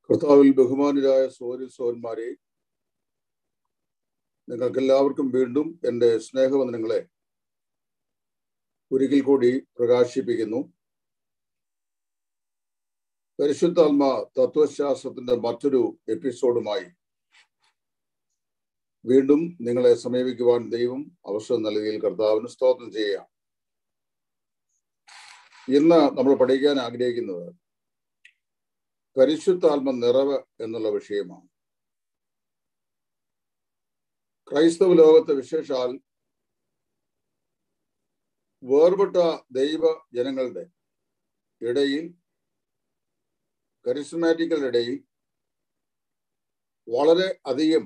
കർത്താവിൽ ബഹുമാനരായ സോരി സോന്മാരെ നിങ്ങൾക്കെല്ലാവർക്കും വീണ്ടും എൻ്റെ സ്നേഹവന്ദനങ്ങളെ ഒരിക്കൽ കൂടി പ്രകാശിപ്പിക്കുന്നു പരിശുദ്ധാത്മ തത്വശാസ്ത്രത്തിന്റെ മറ്റൊരു എപ്പിസോഡുമായി വീണ്ടും നിങ്ങളെ സമീപിക്കുവാൻ ദൈവം അവസരം നൽകിയിൽ കർത്താവിന് സ്തോത്രം ചെയ്യാം ഇന്ന് നമ്മൾ പഠിക്കാൻ ആഗ്രഹിക്കുന്നത് പരിശുദ്ധാത്മ നിറവ് എന്നുള്ള വിഷയമാണ് ക്രൈസ്തവ ലോകത്തെ വിശേഷാൽ വേർപെട്ട ദൈവ ജനങ്ങളുടെ ഇടയിൽ കരിസ്മാറ്റിക്കളുടെ ഇടയിൽ വളരെ അധികം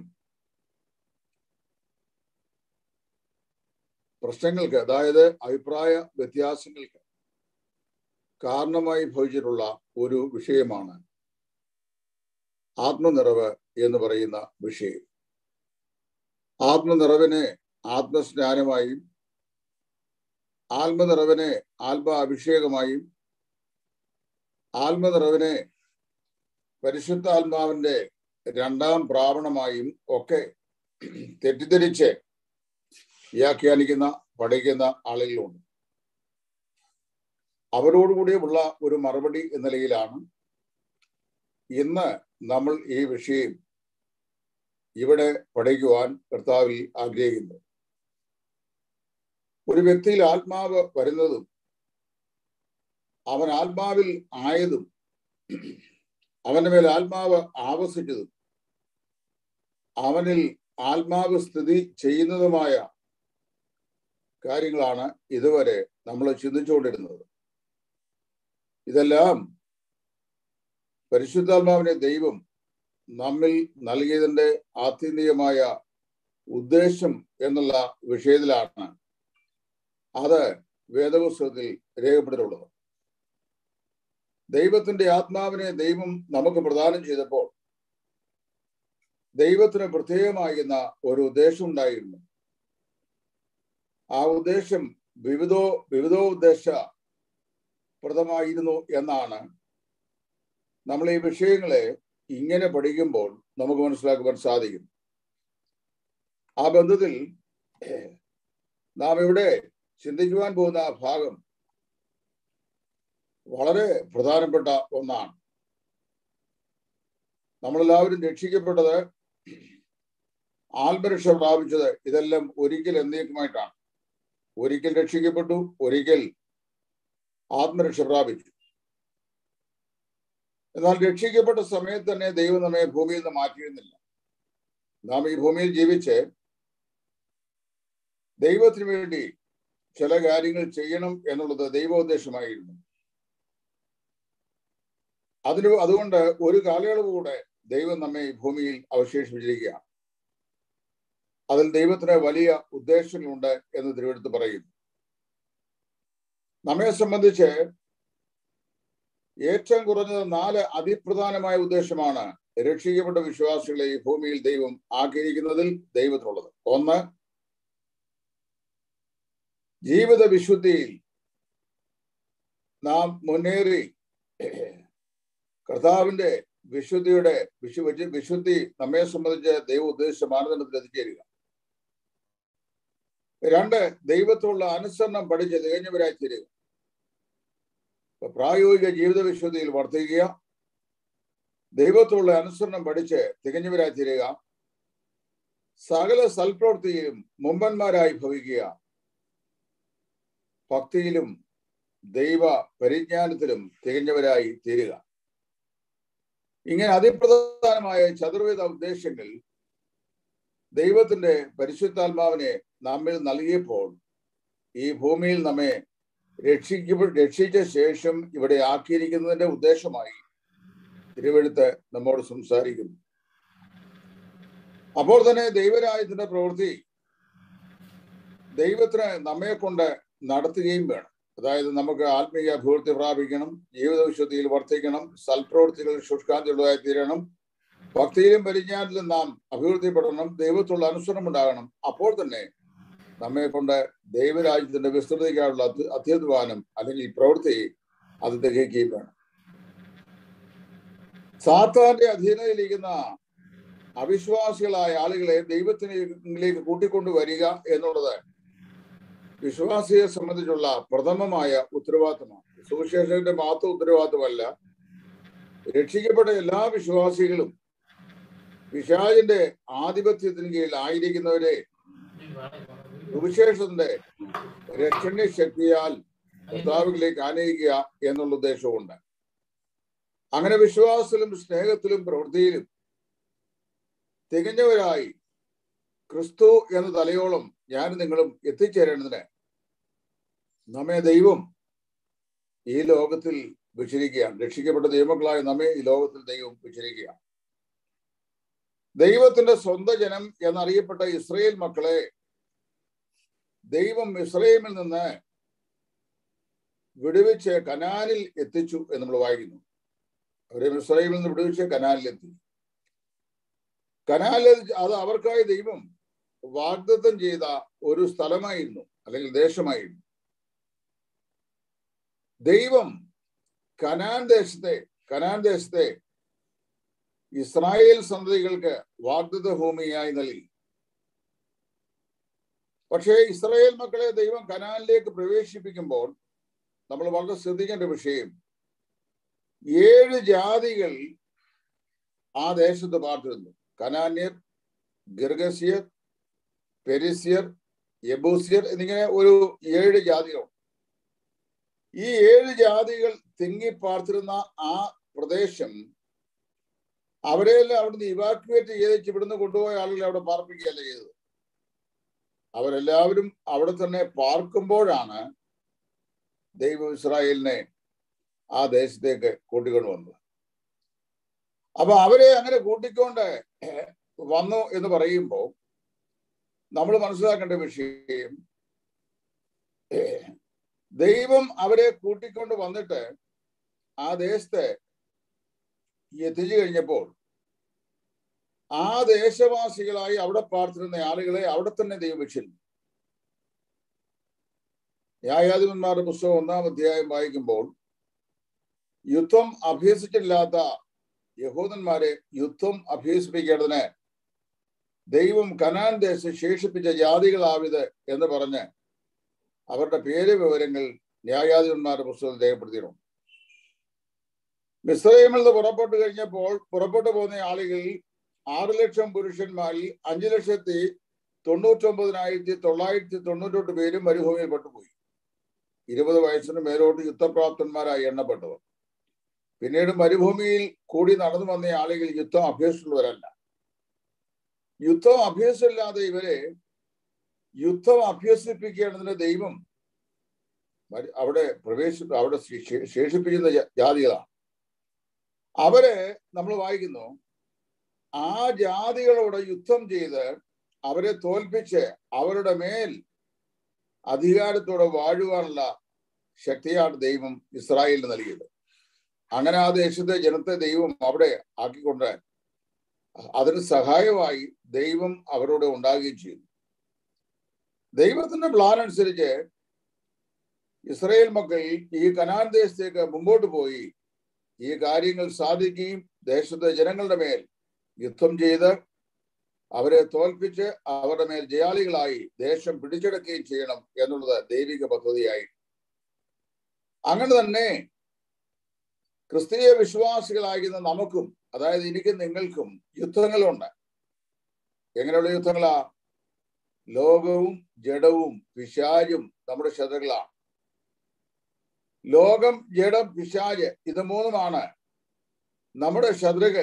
പ്രശ്നങ്ങൾക്ക് അതായത് അഭിപ്രായ വ്യത്യാസങ്ങൾക്ക് കാരണമായി ഭവിച്ചിട്ടുള്ള ഒരു വിഷയമാണ് ആത്മനിറവ് എന്ന് പറയുന്ന വിഷയം ആത്മനിറവിനെ ആത്മസ്നാനമായും ആത്മനിറവിനെ ആത്മ അഭിഷേകമായും ആത്മനിറവിനെ പരിശുദ്ധാത്മാവിന്റെ രണ്ടാം പ്രാവണമായും ഒക്കെ തെറ്റിദ്ധരിച്ച് വ്യാഖ്യാനിക്കുന്ന പഠിക്കുന്ന ആളുകളുണ്ട് അവരോടുകൂടിയുള്ള ഒരു മറുപടി എന്ന നിലയിലാണ് ഇന്ന് നമ്മൾ ഈ വിഷയം ഇവിടെ പഠിക്കുവാൻ കർത്താവിൽ ആഗ്രഹിക്കുന്നു ഒരു വ്യക്തിയിൽ ആത്മാവ് വരുന്നതും അവൻ ആത്മാവിൽ ആയതും അവന്റെ മേൽ ആത്മാവ് ആവസിച്ചതും അവനിൽ ആത്മാവ് സ്ഥിതി ചെയ്യുന്നതുമായ കാര്യങ്ങളാണ് ഇതുവരെ നമ്മൾ ചിന്തിച്ചുകൊണ്ടിരുന്നത് ഇതെല്ലാം പരിശുദ്ധാത്മാവിനെ ദൈവം നമ്മിൽ നൽകിയതിന്റെ ആത്യന്തികമായ ഉദ്ദേശം എന്നുള്ള വിഷയത്തിലാണ് അത് വേദപുസ്തകത്തിൽ രേഖപ്പെട്ടിട്ടുള്ളത് ദൈവത്തിന്റെ ആത്മാവിനെ ദൈവം നമുക്ക് പ്രദാനം ചെയ്തപ്പോൾ ദൈവത്തിന് പ്രത്യേകമാകുന്ന ഒരു ഉദ്ദേശം ഉണ്ടായിരുന്നു ആ ഉദ്ദേശം വിവിധോ വിവിധോദ്ദേശ പ്രദമായിരുന്നു എന്നാണ് നമ്മൾ ഈ വിഷയങ്ങളെ ഇങ്ങനെ പഠിക്കുമ്പോൾ നമുക്ക് മനസ്സിലാക്കുവാൻ സാധിക്കും ആ ബന്ധത്തിൽ നാം ഇവിടെ ചിന്തിക്കുവാൻ പോകുന്ന ആ ഭാഗം വളരെ പ്രധാനപ്പെട്ട ഒന്നാണ് നമ്മളെല്ലാവരും രക്ഷിക്കപ്പെട്ടത് ആത്മരക്ഷ പ്രാപിച്ചത് ഇതെല്ലാം ഒരിക്കൽ എന്നേക്കുമായിട്ടാണ് ഒരിക്കൽ രക്ഷിക്കപ്പെട്ടു ഒരിക്കൽ ആത്മരക്ഷ പ്രാപിച്ചു എന്നാൽ രക്ഷിക്കപ്പെട്ട സമയത്ത് തന്നെ ദൈവം നമ്മെ ഭൂമിയിൽ നിന്ന് മാറ്റിയിരുന്നില്ല നാം ഈ ഭൂമിയിൽ ജീവിച്ച് ദൈവത്തിന് വേണ്ടി ചില കാര്യങ്ങൾ ചെയ്യണം എന്നുള്ളത് ദൈവോദ്ദേശമായിരുന്നു അതിന് അതുകൊണ്ട് ഒരു കാലയളവ് കൂടെ ദൈവം നമ്മെ ഈ ഭൂമിയിൽ അവശേഷിപ്പിച്ചിരിക്കുകയാണ് അതിൽ ദൈവത്തിന് വലിയ ഉദ്ദേശങ്ങളുണ്ട് എന്ന് തിരുവെടുത്ത് പറയുന്നു നമ്മെ സംബന്ധിച്ച് ഏറ്റവും കുറഞ്ഞത് നാല് അതിപ്രധാനമായ ഉദ്ദേശമാണ് രക്ഷിക്കപ്പെട്ട വിശ്വാസികളെ ഈ ഭൂമിയിൽ ദൈവം ആക്കിയിരിക്കുന്നതിൽ ദൈവത്തിനുള്ളത് ഒന്ന് ജീവിത വിശുദ്ധിയിൽ നാം മുന്നേറി കർത്താവിന്റെ വിശുദ്ധിയുടെ വിശു വിശുദ്ധി നമ്മെ സംബന്ധിച്ച് ദൈവ ഉദ്ദേശിച്ച മാനദണ്ഡത്തിൽ എത്തിച്ചേരുക രണ്ട് ദൈവത്തോടുള്ള അനുസരണം പഠിച്ച് തികഞ്ഞവരായി തീരുക പ്രായോഗിക ജീവിത വിശുദ്ധിയിൽ വർദ്ധിക്കുക ദൈവത്തോടുള്ള അനുസരണം പഠിച്ച് തികഞ്ഞവരായി തീരുക സകല സൽപ്രവൃത്തിയിലും മുമ്പന്മാരായി ഭവിക്കുക ഭക്തിയിലും ദൈവ പരിജ്ഞാനത്തിലും തികഞ്ഞവരായി തീരുക ഇങ്ങനെ അതിപ്രധാനമായ ചതുർവേദ ഉദ്ദേശങ്ങൾ ദൈവത്തിന്റെ പരിശുദ്ധാത്മാവിനെ നമ്മിൽ നൽകിയപ്പോൾ ഈ ഭൂമിയിൽ നമ്മെ രക്ഷിക്ക രക്ഷിച്ച ശേഷം ഇവിടെ ആക്കിയിരിക്കുന്നതിന്റെ ഉദ്ദേശമായി തിരുവെടുത്ത് നമ്മോട് സംസാരിക്കുന്നു അപ്പോൾ തന്നെ ദൈവരാജ്യത്തിന്റെ പ്രവൃത്തി ദൈവത്തിന് നമ്മെ കൊണ്ട് നടത്തുകയും വേണം അതായത് നമുക്ക് ആത്മീയ അഭിവൃദ്ധി പ്രാപിക്കണം ജീവിത വിശുദ്ധിയിൽ വർദ്ധിക്കണം സൽപ്രവൃത്തികൾ ശുഷ്കാന്തിയുള്ളതായി തീരണം ഭക്തിയിലും പരിജ്ഞാനത്തിലും നാം അഭിവൃദ്ധിപ്പെടണം ദൈവത്തുള്ള അനുസരണം ഉണ്ടാകണം അപ്പോൾ തന്നെ നമ്മെ കൊണ്ട് ദൈവരാജ്യത്തിന്റെ വിസ്തൃതിക്കാനുള്ള അധ്യധ്വാനം അല്ലെങ്കിൽ പ്രവൃത്തി അത് തികയ്ക്കുകയും വേണം സാത്താന്റെ അധീനതയിലിരിക്കുന്ന അവിശ്വാസികളായ ആളുകളെ ദൈവത്തിലേക്ക് കൂട്ടിക്കൊണ്ടു വരിക എന്നുള്ളത് വിശ്വാസിയെ സംബന്ധിച്ചുള്ള പ്രഥമമായ ഉത്തരവാദിത്തമാണ് സുവിശേഷന്റെ മാത്രം ഉത്തരവാദിത്തമല്ല രക്ഷിക്കപ്പെട്ട എല്ലാ വിശ്വാസികളും വിശാജിന്റെ ആധിപത്യത്തിന് കീഴിൽ ആയിരിക്കുന്നവരെ സുവിശേഷത്തിന്റെ രക്ഷണ ശക്തിയാൽ കർത്താവിലേക്ക് ആനയിക്കുക എന്നുള്ള ഉദ്ദേശവുമുണ്ട് അങ്ങനെ വിശ്വാസത്തിലും സ്നേഹത്തിലും പ്രവൃത്തിയിലും തികഞ്ഞവരായി ക്രിസ്തു എന്ന തലയോളം ഞാൻ നിങ്ങളും എത്തിച്ചേരേണ്ടതിന് നമ്മെ ദൈവം ഈ ലോകത്തിൽ വിചരിക്കുകയാണ് രക്ഷിക്കപ്പെട്ട ദൈവങ്ങളായ നമ്മെ ഈ ലോകത്തിൽ ദൈവം വിചരിക്കുകയാണ് ദൈവത്തിന്റെ സ്വന്തം ജനം എന്നറിയപ്പെട്ട ഇസ്രയേൽ മക്കളെ ദൈവം ഇസ്രയേലിൽ നിന്ന് വിടുവിച്ച് കനാലിൽ എത്തിച്ചു എന്ന് നമ്മൾ വായിക്കുന്നു അവരെ ഇസ്രയേലിൽ നിന്ന് വിടുവിച്ച് കനാലിലെത്തി കനാലിൽ അത് അവർക്കായി ദൈവം വാഗ്ദത്തം ചെയ്ത ഒരു സ്ഥലമായിരുന്നു അല്ലെങ്കിൽ ദേശമായിരുന്നു ദൈവം കനാൻ ദേശത്തെ കനാൻ ദേശത്തെ ഇസ്രായേൽ സന്തതികൾക്ക് വാഗ്ദത്ത ഭൂമിയായി നൽകി പക്ഷേ ഇസ്രായേൽ മക്കളെ ദൈവം കനാലിലേക്ക് പ്രവേശിപ്പിക്കുമ്പോൾ നമ്മൾ വളരെ ശ്രദ്ധിക്കേണ്ട വിഷയം ഏഴ് ജാതികൾ ആ ദേശത്ത് പാർത്തിരുന്നു കനാന്യർ ഗിർഗസ്യർ പെരിസ്യർ യബൂസ്യർ എന്നിങ്ങനെ ഒരു ഏഴ് ജാതികളുണ്ട് ഈ ഏഴ് ജാതികൾ തിങ്ങി പാർത്തിരുന്ന ആ പ്രദേശം അവരെല്ലാം അവിടുന്ന് ഇവാക്യുവേറ്റ് ചെയ്ത് ഇവിടുന്ന് കൊണ്ടുപോയ ആളുകളെ അവിടെ പാർപ്പിക്കുകയല്ല ചെയ്തത് അവരെല്ലാവരും അവിടെ തന്നെ പാർക്കുമ്പോഴാണ് ദൈവം ഇസ്രായേലിനെ ആ ദേശത്തേക്ക് കൂട്ടിക്കൊണ്ട് വന്നത് അപ്പൊ അവരെ അങ്ങനെ കൂട്ടിക്കൊണ്ട് വന്നു എന്ന് പറയുമ്പോൾ നമ്മൾ മനസ്സിലാക്കേണ്ട വിഷയം ദൈവം അവരെ കൂട്ടിക്കൊണ്ട് വന്നിട്ട് ആ ദേശത്തെ എത്തിച്ചു കഴിഞ്ഞപ്പോൾ ആ ദേശവാസികളായി അവിടെ പാർത്തിരുന്ന ആളുകളെ അവിടെ തന്നെ ദൈവം വെച്ചിരുന്നു ന്യായാധിപന്മാരുടെ പുസ്തകം ഒന്നാം അധ്യായം വായിക്കുമ്പോൾ യുദ്ധം അഭ്യസിച്ചിട്ടില്ലാത്ത യഹൂദന്മാരെ യുദ്ധം അഭ്യസിപ്പിക്കേണ്ടതിന് ദൈവം കനാൻ ദേശം ശേഷിപ്പിച്ച ജാതികളാവിത് എന്ന് പറഞ്ഞ് അവരുടെ പേര് വിവരങ്ങൾ ന്യായാധിപന്മാരുടെ പുസ്തകത്തിൽ രേഖപ്പെടുത്തിയിട്ടുണ്ട് മിസ്രൈമിൽ നിന്ന് പുറപ്പെട്ടു കഴിഞ്ഞപ്പോൾ പുറപ്പെട്ടു പോകുന്ന ആളുകളിൽ ആറ് ലക്ഷം പുരുഷന്മാരിൽ അഞ്ചു ലക്ഷത്തി തൊണ്ണൂറ്റൊമ്പതിനായിരത്തി തൊള്ളായിരത്തി തൊണ്ണൂറ്റെട്ട് പേരും മരുഭൂമിയിൽ പെട്ടുപോയി ഇരുപത് വയസ്സിന് മേലോട്ട് യുദ്ധപ്രാപ്തന്മാരായി എണ്ണപ്പെട്ടവർ പിന്നീട് മരുഭൂമിയിൽ കൂടി നടന്നു വന്ന ആളുകൾ യുദ്ധം അഭ്യസിച്ചുള്ളവരല്ല യുദ്ധം അഭ്യസിച്ചില്ലാതെ ഇവരെ യുദ്ധം അഭ്യസിപ്പിക്കേണ്ടതിന് ദൈവം അവിടെ പ്രവേശി അവിടെ ശേഷിപ്പിക്കുന്ന ജാതികളാണ് അവര് നമ്മൾ വായിക്കുന്നു ആ ജാതികളോട് യുദ്ധം ചെയ്ത് അവരെ തോൽപ്പിച്ച് അവരുടെ മേൽ അധികാരത്തോടെ വാഴുവാനുള്ള ശക്തിയാണ് ദൈവം ഇസ്രായേലിന് നൽകിയത് അങ്ങനെ ആ ദേശത്തെ ജനത്തെ ദൈവം അവിടെ ആക്കിക്കൊണ്ട് അതിന് സഹായമായി ദൈവം അവരോട് ഉണ്ടാകുകയും ചെയ്തു ദൈവത്തിന്റെ പ്ലാൻ അനുസരിച്ച് ഇസ്രയേൽ മക്കൾ ഈ കനാൻ ദേശത്തേക്ക് മുമ്പോട്ട് പോയി ഈ കാര്യങ്ങൾ സാധിക്കുകയും ദേശത്തെ ജനങ്ങളുടെ മേൽ യുദ്ധം ചെയ്ത് അവരെ തോൽപ്പിച്ച് അവരുടെ മേൽ ജയാളികളായി ദേശം പിടിച്ചെടുക്കുകയും ചെയ്യണം എന്നുള്ളത് ദൈവിക പദ്ധതിയായി അങ്ങനെ തന്നെ ക്രിസ്തീയ വിശ്വാസികളായിരുന്ന നമുക്കും അതായത് എനിക്കും നിങ്ങൾക്കും യുദ്ധങ്ങളുണ്ട് എങ്ങനെയുള്ള യുദ്ധങ്ങളാ ലോകവും ജഡവും പിശാചും നമ്മുടെ ശത്രുക്കളാണ് ലോകം ജഡം പിശാജ് ഇത് മൂന്നുമാണ് നമ്മുടെ ശത്രുക്കൾ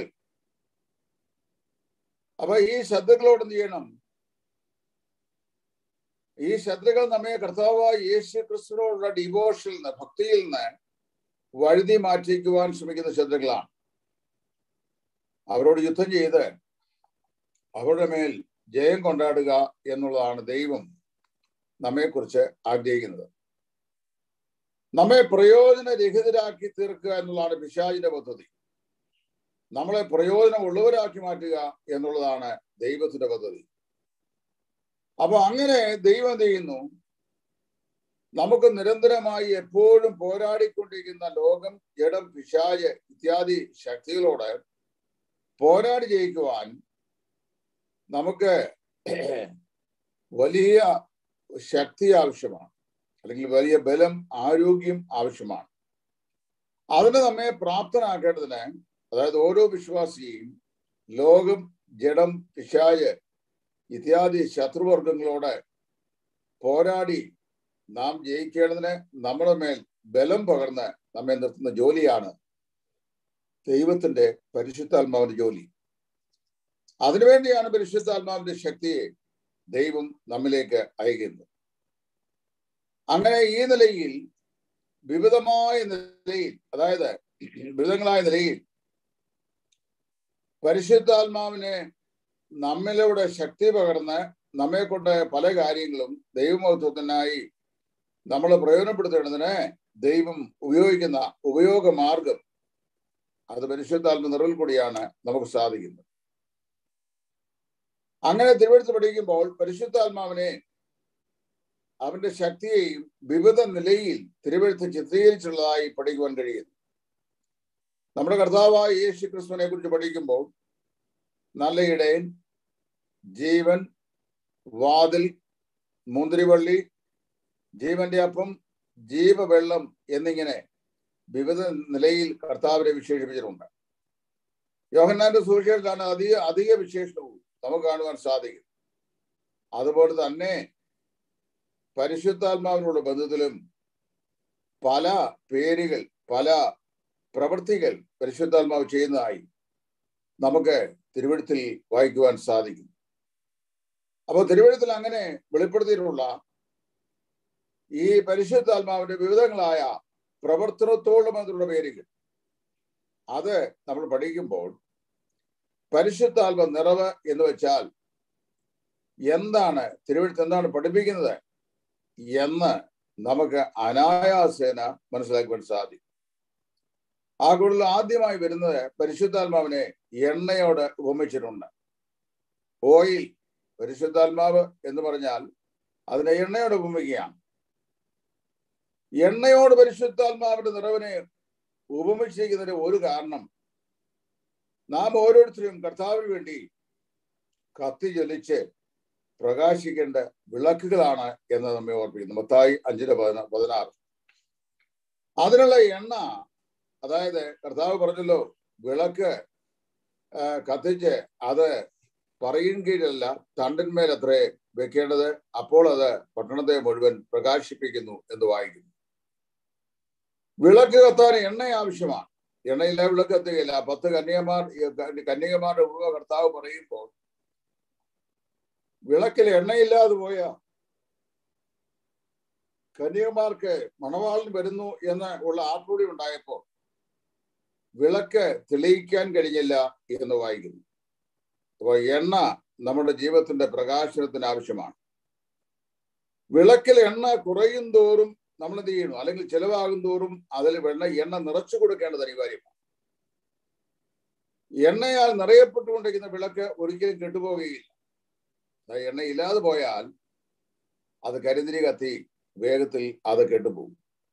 അപ്പൊ ഈ ശത്രുക്കളോട് എന്ത് ചെയ്യണം ഈ ശത്രുക്കൾ നമ്മെ കർത്താവായ യേശു ക്രിസ്തുവിനോടുള്ള ഡിവോഷനിൽ നിന്ന് ഭക്തിയിൽ നിന്ന് വഴുതി മാറ്റിക്കുവാൻ ശ്രമിക്കുന്ന ശത്രുക്കളാണ് അവരോട് യുദ്ധം ചെയ്ത് അവരുടെ മേൽ ജയം കൊണ്ടാടുക എന്നുള്ളതാണ് ദൈവം നമ്മെക്കുറിച്ച് ആഗ്രഹിക്കുന്നത് നമ്മെ പ്രയോജനരഹിതരാക്കി തീർക്കുക എന്നുള്ളതാണ് പിശാചിന്റെ പദ്ധതി നമ്മളെ പ്രയോജനമുള്ളവരാക്കി മാറ്റുക എന്നുള്ളതാണ് ദൈവത്തിന്റെ പദ്ധതി അപ്പൊ അങ്ങനെ ദൈവം എന്ത് ചെയ്യുന്നു നമുക്ക് നിരന്തരമായി എപ്പോഴും പോരാടിക്കൊണ്ടിരിക്കുന്ന ലോകം ജഡം പിശാജ് ഇത്യാദി ശക്തികളോട് പോരാടി ജയിക്കുവാൻ നമുക്ക് വലിയ ശക്തി ആവശ്യമാണ് അല്ലെങ്കിൽ വലിയ ബലം ആരോഗ്യം ആവശ്യമാണ് അതിന് നമ്മെ പ്രാപ്തനാക്കേണ്ടതിന് അതായത് ഓരോ വിശ്വാസിയും ലോകം ജഡം പിശാജ് ഇത്യാദി ശത്രുവർഗങ്ങളോട് പോരാടി നാം ജയിക്കേണ്ടതിന് നമ്മുടെ മേൽ ബലം പകർന്ന് നമ്മെ നിർത്തുന്ന ജോലിയാണ് ദൈവത്തിന്റെ പരിശുദ്ധാത്മാവിന്റെ ജോലി അതിനുവേണ്ടിയാണ് പരിശുദ്ധാത്മാവിന്റെ ശക്തിയെ ദൈവം നമ്മിലേക്ക് അയക്കുന്നത് അങ്ങനെ ഈ നിലയിൽ വിവിധമായ നിലയിൽ അതായത് വിവിധങ്ങളായ നിലയിൽ പരിശുദ്ധാത്മാവിനെ നമ്മിലൂടെ ശക്തി പകർന്ന് നമ്മെ കൊണ്ട് പല കാര്യങ്ങളും ദൈവമഹത്വത്തിനായി നമ്മൾ പ്രയോജനപ്പെടുത്തേണ്ടതിന് ദൈവം ഉപയോഗിക്കുന്ന ഉപയോഗ മാർഗം അത് പരിശുദ്ധാത്മ നിറവിൽ കൂടിയാണ് നമുക്ക് സാധിക്കുന്നത് അങ്ങനെ തിരുവഴുത്ത് പഠിക്കുമ്പോൾ പരിശുദ്ധാത്മാവിനെ അവന്റെ ശക്തിയെയും വിവിധ നിലയിൽ തിരുവഴുത്ത് ചിത്രീകരിച്ചുള്ളതായി പഠിക്കുവാൻ കഴിയുന്നു നമ്മുടെ കർത്താവായ യേശു ക്രിസ്തുവിനെ കുറിച്ച് പഠിക്കുമ്പോൾ നല്ല ഇടയൻ ജീവൻ വാതിൽ മുന്തിരിവള്ളി ജീവന്റെ അപ്പം ജീവവെള്ളം എന്നിങ്ങനെ വിവിധ നിലയിൽ കർത്താവിനെ വിശേഷിപ്പിച്ചിട്ടുണ്ട് യോഹന്നാന്റെ സുവിശേഷത്തിലാണ് അധിക അധിക വിശേഷണവും നമുക്ക് കാണുവാൻ സാധിക്കും അതുപോലെ തന്നെ പരിശുദ്ധാത്മാവിനുള്ള ബന്ധത്തിലും പല പേരുകൾ പല പ്രവൃത്തികൾ പരിശുദ്ധാത്മാവ് ചെയ്യുന്നതായി നമുക്ക് തിരുവഴുത്തിൽ വായിക്കുവാൻ സാധിക്കും അപ്പോൾ തിരുവഴുത്തിൽ അങ്ങനെ വെളിപ്പെടുത്തിയിട്ടുള്ള ഈ പരിശുദ്ധാത്മാവിന്റെ വിവിധങ്ങളായ പ്രവർത്തനത്തോളം പേരുകൾ അത് നമ്മൾ പഠിക്കുമ്പോൾ പരിശുദ്ധാത്മ നിറവ് എന്ന് വെച്ചാൽ എന്താണ് തിരുവഴുത്ത് എന്താണ് പഠിപ്പിക്കുന്നത് എന്ന് നമുക്ക് അനായാസേന മനസ്സിലാക്കുവാൻ സാധിക്കും ആ കൂടുതൽ ആദ്യമായി വരുന്നത് പരിശുദ്ധാത്മാവിനെ എണ്ണയോട് ഉപമിച്ചിട്ടുണ്ട് ഓയിൽ പരിശുദ്ധാത്മാവ് എന്ന് പറഞ്ഞാൽ അതിനെ എണ്ണയോട് ഉപമിക്കുകയാണ് എണ്ണയോട് പരിശുദ്ധാത്മാവിന്റെ നിറവിനെ ഉപമിച്ചിരിക്കുന്നതിന് ഒരു കാരണം നാം ഓരോരുത്തരും കർത്താവിന് വേണ്ടി കത്തി ജ്വലിച്ച് പ്രകാശിക്കേണ്ട വിളക്കുകളാണ് എന്ന് നമ്മെ ഓർപ്പിക്കുന്നു മത്തായി അഞ്ചിന് പതിന പതിനാറ് അതിനുള്ള എണ്ണ അതായത് കർത്താവ് പറഞ്ഞല്ലോ വിളക്ക് കത്തിച്ച് അത് പറയും കീഴല്ല തണ്ടിന്മേൽ അത്രേ വെക്കേണ്ടത് അപ്പോൾ അത് പട്ടണത്തെ മുഴുവൻ പ്രകാശിപ്പിക്കുന്നു എന്ന് വായിക്കുന്നു വിളക്ക് കത്താൻ എണ്ണ ആവശ്യമാണ് എണ്ണയില്ല വിളക്ക് കത്തുകയില്ല പത്ത് കന്യകമാർ കന്യകമാരുടെ ഉറവ കർത്താവ് പറയുമ്പോൾ വിളക്കിൽ എണ്ണയില്ലാതെ പോയ കന്യകമാർക്ക് മണവാളൻ വരുന്നു എന്ന് ഉള്ള ആത്മൂടി ഉണ്ടായപ്പോൾ വിളക്ക് തെളിയിക്കാൻ കഴിഞ്ഞില്ല എന്ന് വായിക്കുന്നു അപ്പോൾ എണ്ണ നമ്മുടെ ജീവിതത്തിന്റെ പ്രകാശനത്തിന് ആവശ്യമാണ് വിളക്കിൽ എണ്ണ കുറയും തോറും നമ്മൾ എന്ത് ചെയ്യണം അല്ലെങ്കിൽ ചെലവാകും തോറും അതിൽ വെണ്ണ എണ്ണ നിറച്ചു കൊടുക്കേണ്ടത് അനിവാര്യമാണ് എണ്ണയാൽ നിറയപ്പെട്ടുകൊണ്ടിരിക്കുന്ന വിളക്ക് ഒരിക്കലും കെട്ടുപോകുകയില്ല എണ്ണ ഇല്ലാതെ പോയാൽ അത് കരിന്തിരി കത്തി വേഗത്തിൽ അത് കെട്ടുപോകും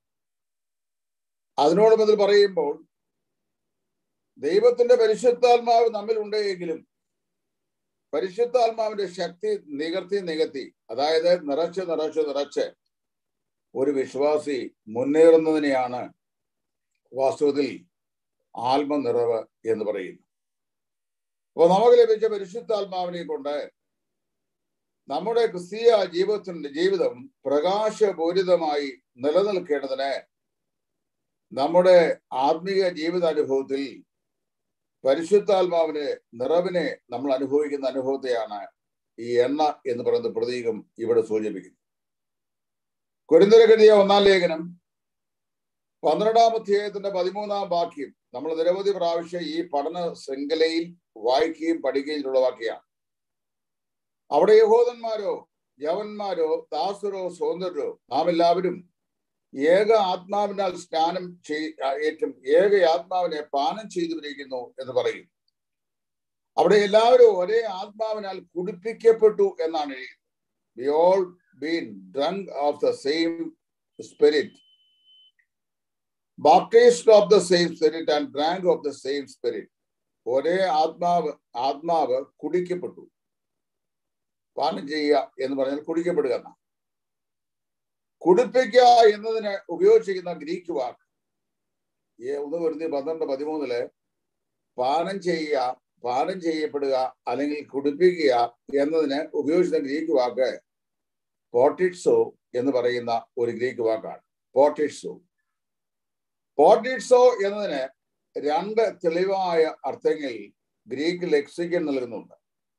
അതിനോട് ബദൽ പറയുമ്പോൾ ദൈവത്തിന്റെ പരിശുദ്ധാത്മാവ് നമ്മിൽ ഉണ്ടെങ്കിലും പരിശുദ്ധാത്മാവിന്റെ ശക്തി നികർത്തി നികത്തി അതായത് നിറച്ച് നിറച്ച് നിറച്ച് ഒരു വിശ്വാസി മുന്നേറുന്നതിനെയാണ് വാസ്തവത്തിൽ ആത്മനിറവ് എന്ന് പറയുന്നത് അപ്പൊ നമുക്ക് ലഭിച്ച പരിശുദ്ധാത്മാവിനെ കൊണ്ട് നമ്മുടെ ക്രിസ്തീയ ജീവിതത്തിന്റെ ജീവിതം പ്രകാശപൂരിതമായി നിലനിൽക്കേണ്ടതിന് നമ്മുടെ ആത്മീയ ജീവിതാനുഭവത്തിൽ പരിശുദ്ധാത്മാവിന് നിറവിനെ നമ്മൾ അനുഭവിക്കുന്ന അനുഭവത്തെയാണ് ഈ എണ്ണ എന്ന് പറയുന്ന പ്രതീകം ഇവിടെ സൂചിപ്പിക്കുന്നത് കുരുന്തരകെതിയ ഒന്നാം ലേഖനം പന്ത്രണ്ടാം അധ്യായത്തിന്റെ പതിമൂന്നാം വാക്യം നമ്മൾ നിരവധി പ്രാവശ്യം ഈ പഠന ശൃംഖലയിൽ വായിക്കുകയും പഠിക്കുകയും ഉള്ള വാക്യാണ് അവിടെ യഹോദന്മാരോ യവന്മാരോ ദാസരോ സ്വതന്ത്രരോ നാം എല്ലാവരും ഏക ആത്മാവിനാൽ സ്നാനം ഏറ്റും ഏക ആത്മാവിനെ പാനം ചെയ്തുവരിക്കുന്നു എന്ന് പറയും അവിടെ എല്ലാവരും ഒരേ ആത്മാവിനാൽ കുടിപ്പിക്കപ്പെട്ടു എന്നാണ് എഴുതിയത് we all been drunk of the same spirit baptised of the same spirit and drank of the same spirit ഒരേ ആത്മാവ് ആത്മാവ് കുടിക്കപ്പെട്ടു പാനം ചെയ്യുക എന്ന് പറഞ്ഞാൽ കുടിക്കപ്പെടുക എന്നാണ് കുടിപ്പിക്കുക എന്നതിന് ഉപയോഗിച്ചിരിക്കുന്ന ഗ്രീക്ക് വാക്ക് ഈ ഒന്ന് വരുന്ന പന്ത്രണ്ട് പതിമൂന്നില് പാനം ചെയ്യുക പാനം ചെയ്യപ്പെടുക അല്ലെങ്കിൽ കുടിപ്പിക്കുക എന്നതിന് ഉപയോഗിച്ചിരുന്ന ഗ്രീക്ക് വാക്ക് പോട്ടിറ്റ്സോ എന്ന് പറയുന്ന ഒരു ഗ്രീക്ക് വാക്കാണ് പോട്ടിറ്റ്സോ പോട്ടിറ്റ്സോ എന്നതിന് രണ്ട് തെളിവായ അർത്ഥങ്ങൾ ഗ്രീക്ക് ലെക്സിക്കൻ നൽകുന്നുണ്ട്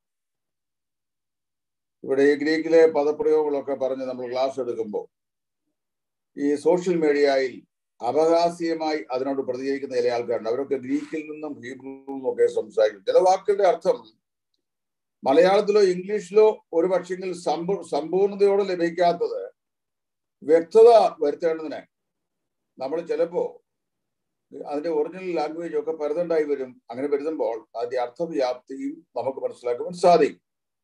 ഇവിടെ ഈ ഗ്രീക്കിലെ പദപ്രയോഗങ്ങളൊക്കെ പറഞ്ഞ് നമ്മൾ ക്ലാസ് എടുക്കുമ്പോൾ ഈ സോഷ്യൽ മീഡിയയിൽ അപഹാസ്യമായി അതിനോട് പ്രതികരിക്കുന്ന ചില ആൾക്കാരുണ്ട് അവരൊക്കെ ഗ്രീക്കിൽ നിന്നും ഹീബ്രുവിൽ നിന്നും ഒക്കെ സംസാരിക്കും ചില വാക്കുകളുടെ അർത്ഥം മലയാളത്തിലോ ഇംഗ്ലീഷിലോ ഒരു പക്ഷെങ്കിൽ സമ്പൂ സമ്പൂർണതയോടെ ലഭിക്കാത്തത് വ്യക്തത വരുത്തേണ്ടതിന് നമ്മൾ ചിലപ്പോ അതിന്റെ ഒറിജിനൽ ലാംഗ്വേജ് ഒക്കെ പരതുണ്ടായി വരും അങ്ങനെ വരുമ്പോൾ അതിന്റെ അർത്ഥവ്യാപ്തിയും നമുക്ക് മനസ്സിലാക്കുവാൻ സാധിക്കും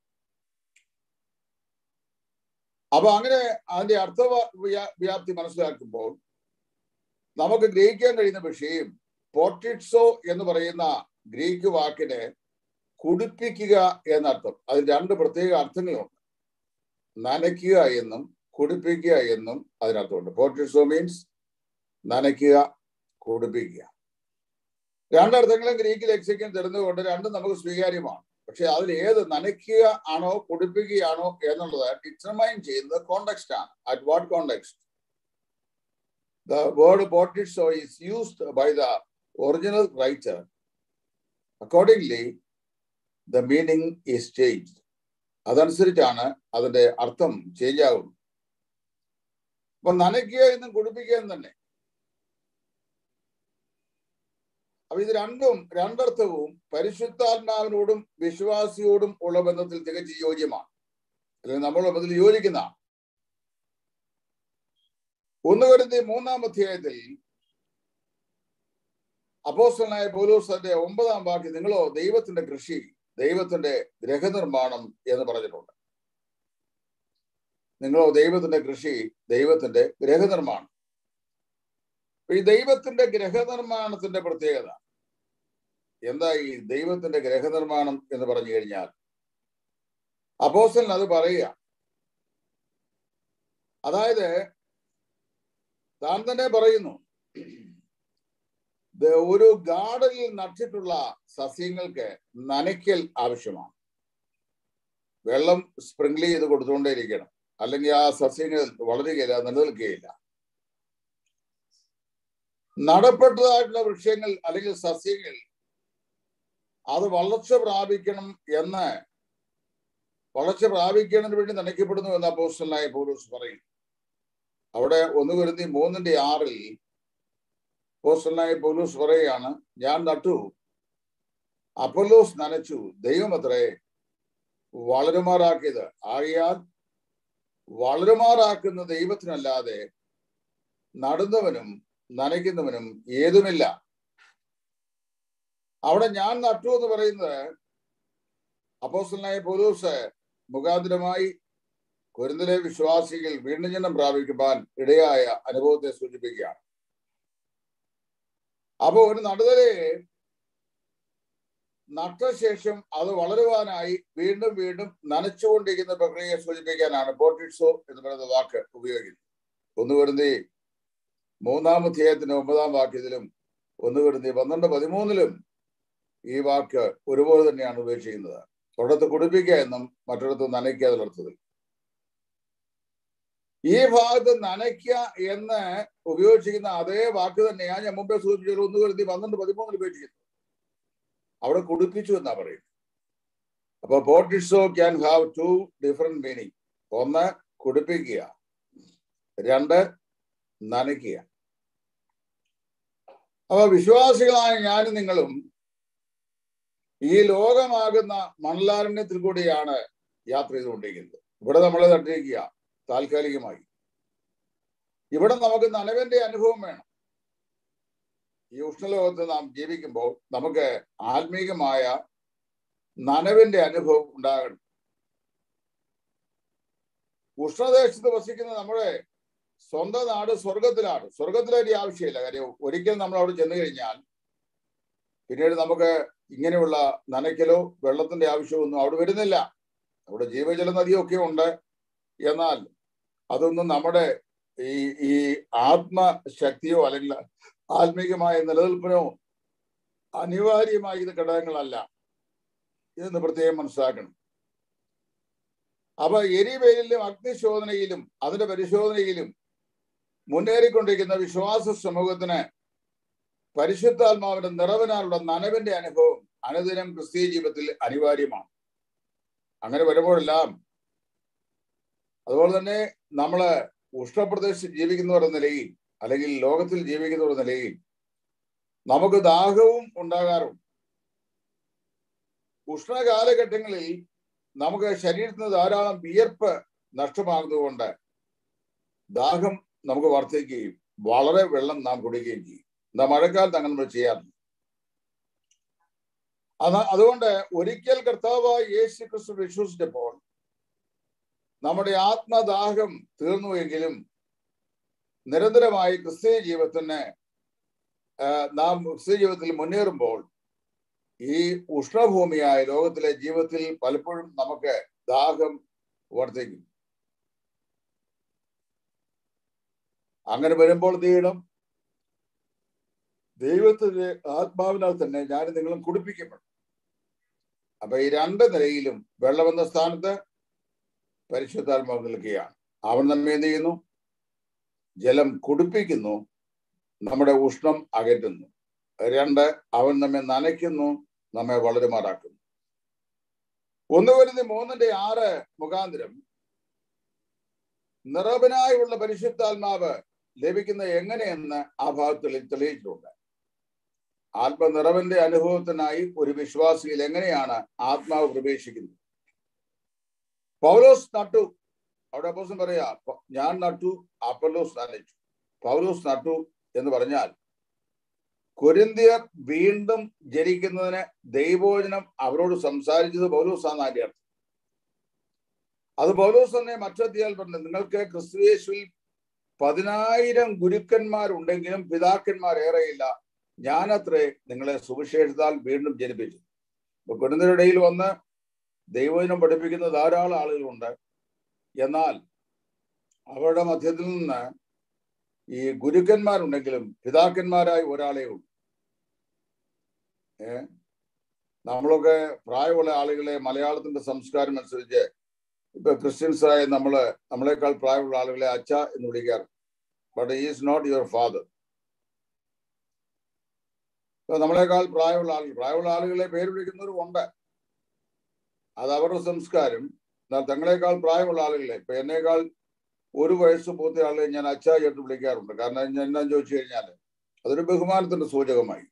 അപ്പൊ അങ്ങനെ അതിന്റെ അർത്ഥ വ്യാപ്തി മനസ്സിലാക്കുമ്പോൾ നമുക്ക് ഗ്രഹിക്കാൻ കഴിയുന്ന വിഷയം പോട്ടിറ്റ്സോ എന്ന് പറയുന്ന ഗ്രീക്ക് വാക്കിന് കുടിപ്പിക്കുക എന്നർത്ഥം അതിന് രണ്ട് പ്രത്യേക അർത്ഥങ്ങളുണ്ട് നനയ്ക്കുക എന്നും കുടിപ്പിക്കുക എന്നും അതിനർത്ഥമുണ്ട് പോട്ടിറ്റ്സോ മീൻസ് നനയ്ക്കുക കുടിപ്പിക്കുക രണ്ടർത്ഥങ്ങളും ഗ്രീക്ക് ലെക്സിക്കൻ തരുന്നതുകൊണ്ട് രണ്ടും നമുക്ക് സ്വീകാര്യമാണ് പക്ഷെ അതിൽ ഏത് നനയ്ക്കുക ആണോ കുടിപ്പിക്കുകയാണോ എന്നുള്ളത് ഡിറ്റർമൈൻ ചെയ്യുന്നത് കോണ്ടെക്സ്റ്റ് ആണ് at what context the word പോട്ടിറ്റ്സോ is used by the original writer accordingly the meaning is change അതനുസരിച്ചാണ് അതിന്റെ അർത്ഥം ചേഞ്ച് ആകുന്നത് അപ്പൊ നനയ്ക്കുക എന്നും കുടിപ്പിക്കുക എന്ന് തന്നെ അപ്പൊ ഇത് രണ്ടും രണ്ടർത്ഥവും പരിശുദ്ധാത്മാവിനോടും വിശ്വാസിയോടും ഉള്ള ബന്ധത്തിൽ തികച്ച് യോജ്യമാണ് അല്ലെങ്കിൽ നമ്മളുടെ ബന്ധത്തിൽ യോജിക്കുന്ന ഒന്ന് വരുന്ന മൂന്നാം അധ്യായത്തിൽ അപ്പോസ്റ്റലായ പൗലോസന്റെ ഒമ്പതാം വാക്യം നിങ്ങളോ ദൈവത്തിന്റെ കൃഷി ദൈവത്തിന്റെ ഗ്രഹനിർമ്മാണം എന്ന് പറഞ്ഞിട്ടുണ്ട് നിങ്ങളോ ദൈവത്തിന്റെ കൃഷി ദൈവത്തിന്റെ ഗ്രഹനിർമ്മാണം ഈ ദൈവത്തിന്റെ ഗ്രഹനിർമ്മാണത്തിന്റെ പ്രത്യേകത എന്താ ഈ ദൈവത്തിന്റെ ഗ്രഹനിർമ്മാണം എന്ന് പറഞ്ഞു കഴിഞ്ഞാൽ അപ്പോസ്റ്റലിന് അത് പറയുക അതായത് താൻ തന്നെ പറയുന്നു ഒരു ഗാർഡനിൽ നട്ടിട്ടുള്ള സസ്യങ്ങൾക്ക് നനയ്ക്കൽ ആവശ്യമാണ് വെള്ളം സ്പ്രിങ്കിൾ ചെയ്ത് കൊടുത്തുകൊണ്ടേയിരിക്കണം അല്ലെങ്കിൽ ആ സസ്യങ്ങൾ വളരുകയില്ല നിലനിൽക്കുകയില്ല നടപ്പെട്ടതായിട്ടുള്ള വൃക്ഷങ്ങൾ അല്ലെങ്കിൽ സസ്യങ്ങൾ അത് വളർച്ച പ്രാപിക്കണം എന്ന് വളർച്ച പ്രാപിക്കുന്നതിന് വേണ്ടി നനയ്ക്കപ്പെടുന്നു എന്ന് അപ്പോസ്റ്റലായ പൗലോസ് പറയും അവിടെ ഒന്ന് വരുത്തി മൂന്നിന്റെ ആറിൽ അപ്പോസ്റ്റലായ പൗലോസ് പറയുകയാണ് ഞാൻ നട്ടു അപ്പോലോസ് നനച്ചു ദൈവം അത്രേ വളരുമാറാക്കിയത് ആകയാൽ വളരുമാറാക്കുന്ന ദൈവത്തിനല്ലാതെ നടുന്നവനും നനയ്ക്കുന്നവനും ഏതുമില്ല അവിടെ ഞാൻ നട്ടു എന്ന് പറയുന്നത് അപ്പോസ്റ്റലായ പൗലൂസ് മുഖാന്തരമായി കുരുന്നിലെ വിശ്വാസികൾ വീണ്ടും ജനം പ്രാപിക്കുവാൻ ഇടയായ അനുഭവത്തെ സൂചിപ്പിക്കുകയാണ് അപ്പൊ ഒരു നടുതലെ നട്ട ശേഷം അത് വളരുവാനായി വീണ്ടും വീണ്ടും നനച്ചുകൊണ്ടിരിക്കുന്ന പ്രക്രിയയെ സൂചിപ്പിക്കാനാണ് പോട്ടിറ്റ്സോ എന്ന് പറയുന്ന വാക്ക് ഉപയോഗിക്കുന്നത് ഒന്ന് വരുന്നേ മൂന്നാം അധ്യായത്തിന്റെ ഒമ്പതാം വാക്യത്തിലും ഒന്ന് വരുന്നേ പന്ത്രണ്ട് പതിമൂന്നിലും ഈ വാക്ക് ഒരുപോലെ തന്നെയാണ് ഉപയോഗിച്ചിരിക്കുന്നത് ഒരിടത്ത് കുടിപ്പിക്കുക എന്നും മറ്റൊരിടത്ത് നനയ്ക്കുക എന്നർത്ഥത്തിൽ ഈ ഭാഗത്ത് നനയ്ക്കുക എന്ന് ഉപയോഗിച്ചിരിക്കുന്ന അതേ വാക്ക് തന്നെയാണ് ഞാൻ മുമ്പേ സൂചിപ്പിച്ചത് ഒന്ന് വരുത്തി പന്ത്രണ്ട് പതിമൂന്നിൽ ഉപയോഗിച്ചിരിക്കുന്നത് അവിടെ കുടിപ്പിച്ചു എന്നാ പറയുന്നത് അപ്പൊ പോട്ടിറ്റ്സോ can have two different meaning ഒന്ന് കുടിപ്പിക്കുക രണ്ട് നനയ്ക്കുക അപ്പൊ വിശ്വാസികളായ ഞാനും നിങ്ങളും ഈ ലോകമാകുന്ന മണലാരണ്യത്തിൽ കൂടിയാണ് യാത്ര ചെയ്തുകൊണ്ടിരിക്കുന്നത് ഇവിടെ നമ്മളെ തട്ടിരിക്കുക താൽക്കാലികമായി ഇവിടെ നമുക്ക് നനവിന്റെ അനുഭവം വേണം ഈ ഉഷ്ണലോകത്ത് നാം ജീവിക്കുമ്പോൾ നമുക്ക് ആത്മീകമായ നനവിന്റെ അനുഭവം ഉണ്ടാകണം ഉഷ്ണദേശത്ത് വസിക്കുന്ന നമ്മുടെ സ്വന്തം നാട് സ്വർഗത്തിലാണ് സ്വർഗത്തിലൊരു ആവശ്യമില്ല കാര്യം ഒരിക്കൽ നമ്മൾ അവിടെ ചെന്ന് കഴിഞ്ഞാൽ പിന്നീട് നമുക്ക് ഇങ്ങനെയുള്ള നനയ്ക്കലോ വെള്ളത്തിന്റെ ആവശ്യമൊന്നും അവിടെ വരുന്നില്ല അവിടെ ജീവജല നദിയൊക്കെ ഉണ്ട് എന്നാൽ അതൊന്നും നമ്മുടെ ഈ ഈ ആത്മശക്തിയോ അല്ലെങ്കിൽ ആത്മീകമായ നിലനിൽപ്പിനോ അനിവാര്യമായ ഇത് ഘടകങ്ങളല്ല ഇതെന്ന് പ്രത്യേകം മനസ്സിലാക്കണം അപ്പൊ എരിവേലിലും അഗ്നിശോധനയിലും അതിന്റെ പരിശോധനയിലും മുന്നേറിക്കൊണ്ടിരിക്കുന്ന വിശ്വാസ സമൂഹത്തിന് പരിശുദ്ധാത്മാവിന്റെ നിറവിനാലുള്ള നനവിന്റെ അനുഭവം അനുദിനം ക്രിസ്തീയ ജീവിതത്തിൽ അനിവാര്യമാണ് അങ്ങനെ വരുമ്പോഴെല്ലാം അതുപോലെ തന്നെ നമ്മള് ഉഷ്ണപ്രദേശത്ത് ജീവിക്കുന്നവർ എന്ന നിലയിൽ അല്ലെങ്കിൽ ലോകത്തിൽ ജീവിക്കുന്നവർ എന്ന നിലയിൽ നമുക്ക് ദാഹവും ഉണ്ടാകാറുണ്ട് ഉഷ്ണകാലഘട്ടങ്ങളിൽ നമുക്ക് ശരീരത്തിന് ധാരാളം വിയർപ്പ് നഷ്ടമാകുന്നതുകൊണ്ട് ദാഹം നമുക്ക് വർദ്ധിക്കുകയും വളരെ വെള്ളം നാം കുടിക്കുകയും ചെയ്യും എന്താ മഴക്കാലത്ത് അങ്ങനെ നമ്മൾ ചെയ്യാറില്ല അത് അതുകൊണ്ട് ഒരിക്കൽ കർത്താവായ യേശു ക്രിസ്തു വിശ്വസിച്ചപ്പോൾ നമ്മുടെ ആത്മദാഹം തീർന്നുവെങ്കിലും നിരന്തരമായി ക്രിസ്തീയ ജീവിതത്തിന് നാം ക്രിസ്തീയ ജീവിതത്തിൽ മുന്നേറുമ്പോൾ ഈ ഉഷ്ണഭൂമിയായ ലോകത്തിലെ ജീവിതത്തിൽ പലപ്പോഴും നമുക്ക് ദാഹം വർദ്ധിക്കും അങ്ങനെ വരുമ്പോൾ തീരണം ദൈവത്തിന്റെ ആത്മാവിനാൽ തന്നെ ഞാൻ നിങ്ങളും കുടിപ്പിക്കപ്പെടും അപ്പൊ ഈ രണ്ട് നിലയിലും വെള്ളമെന്ന സ്ഥാനത്ത് പരിശുദ്ധാത്മാവ് നിൽക്കുകയാണ് അവൻ നമ്മെ എന്ത് ചെയ്യുന്നു ജലം കുടിപ്പിക്കുന്നു നമ്മുടെ ഉഷ്ണം അകറ്റുന്നു രണ്ട് അവൻ നമ്മെ നനയ്ക്കുന്നു നമ്മെ വളരെ മാറാക്കുന്നു ഒന്ന് വരുന്ന മൂന്നിന്റെ ആറ് മുഖാന്തരം നിറവനായുള്ള പരിശുദ്ധാത്മാവ് ലഭിക്കുന്ന എങ്ങനെയെന്ന് ആ ഭാഗത്തിൽ തെളിയിച്ചിട്ടുണ്ട് ആത്മനിറവിന്റെ അനുഭവത്തിനായി ഒരു വിശ്വാസിയിൽ എങ്ങനെയാണ് ആത്മാവ് പ്രവേശിക്കുന്നത് പൗലോസ് നട്ടു അവിടെ അപ്പോസം പറയാ ഞാൻ നട്ടു അപ്പലോസ് നനച്ചു പൗലോസ് നട്ടു എന്ന് പറഞ്ഞാൽ കൊരിന്തിയർ വീണ്ടും ജനിക്കുന്നതിന് ദൈവോചനം അവരോട് സംസാരിച്ചത് പൗലോസാണ് അതിന്റെ അർത്ഥം അത് പൗലോസ് തന്നെ മറ്റധ്യാൽ പറഞ്ഞു നിങ്ങൾക്ക് ക്രിസ്തുയേശുവിൽ പതിനായിരം ഗുരുക്കന്മാരുണ്ടെങ്കിലും പിതാക്കന്മാർ ഏറെയില്ല ഞാനത്രേ നിങ്ങളെ സുവിശേഷത്താൽ വീണ്ടും ജനിപ്പിച്ചു ഇപ്പൊ കൊരിന്തിയരുടെ ഇടയിൽ വന്ന് ദൈവജനം പഠിപ്പിക്കുന്ന ധാരാളം ആളുകളുണ്ട് എന്നാൽ അവരുടെ മധ്യത്തിൽ നിന്ന് ഈ ഗുരുക്കന്മാരുണ്ടെങ്കിലും പിതാക്കന്മാരായി ഒരാളേ ഉള്ളൂ ഏ നമ്മളൊക്കെ പ്രായമുള്ള ആളുകളെ മലയാളത്തിന്റെ സംസ്കാരം അനുസരിച്ച് ഇപ്പൊ ക്രിസ്ത്യൻസായ നമ്മള് നമ്മളെക്കാൾ പ്രായമുള്ള ആളുകളെ അച്ഛ എന്ന് വിളിക്കാറ് but is not your father നമ്മളെക്കാൾ പ്രായമുള്ള ആളുകൾ പ്രായമുള്ള ആളുകളെ പേര് വിളിക്കുന്നവരും ഉണ്ട് അത് അവരുടെ സംസ്കാരം എന്നാൽ തങ്ങളെക്കാൾ പ്രായമുള്ള ആളുകളെ ഇപ്പൊ എന്നേക്കാൾ ഒരു വയസ്സ് പൂർത്തിയ ആളെ ഞാൻ അച്ഛ എന്ന് വിളിക്കാറുണ്ട് കാരണം എന്നാ ചോദിച്ചു കഴിഞ്ഞാൽ അതൊരു ബഹുമാനത്തിന്റെ സൂചകമായി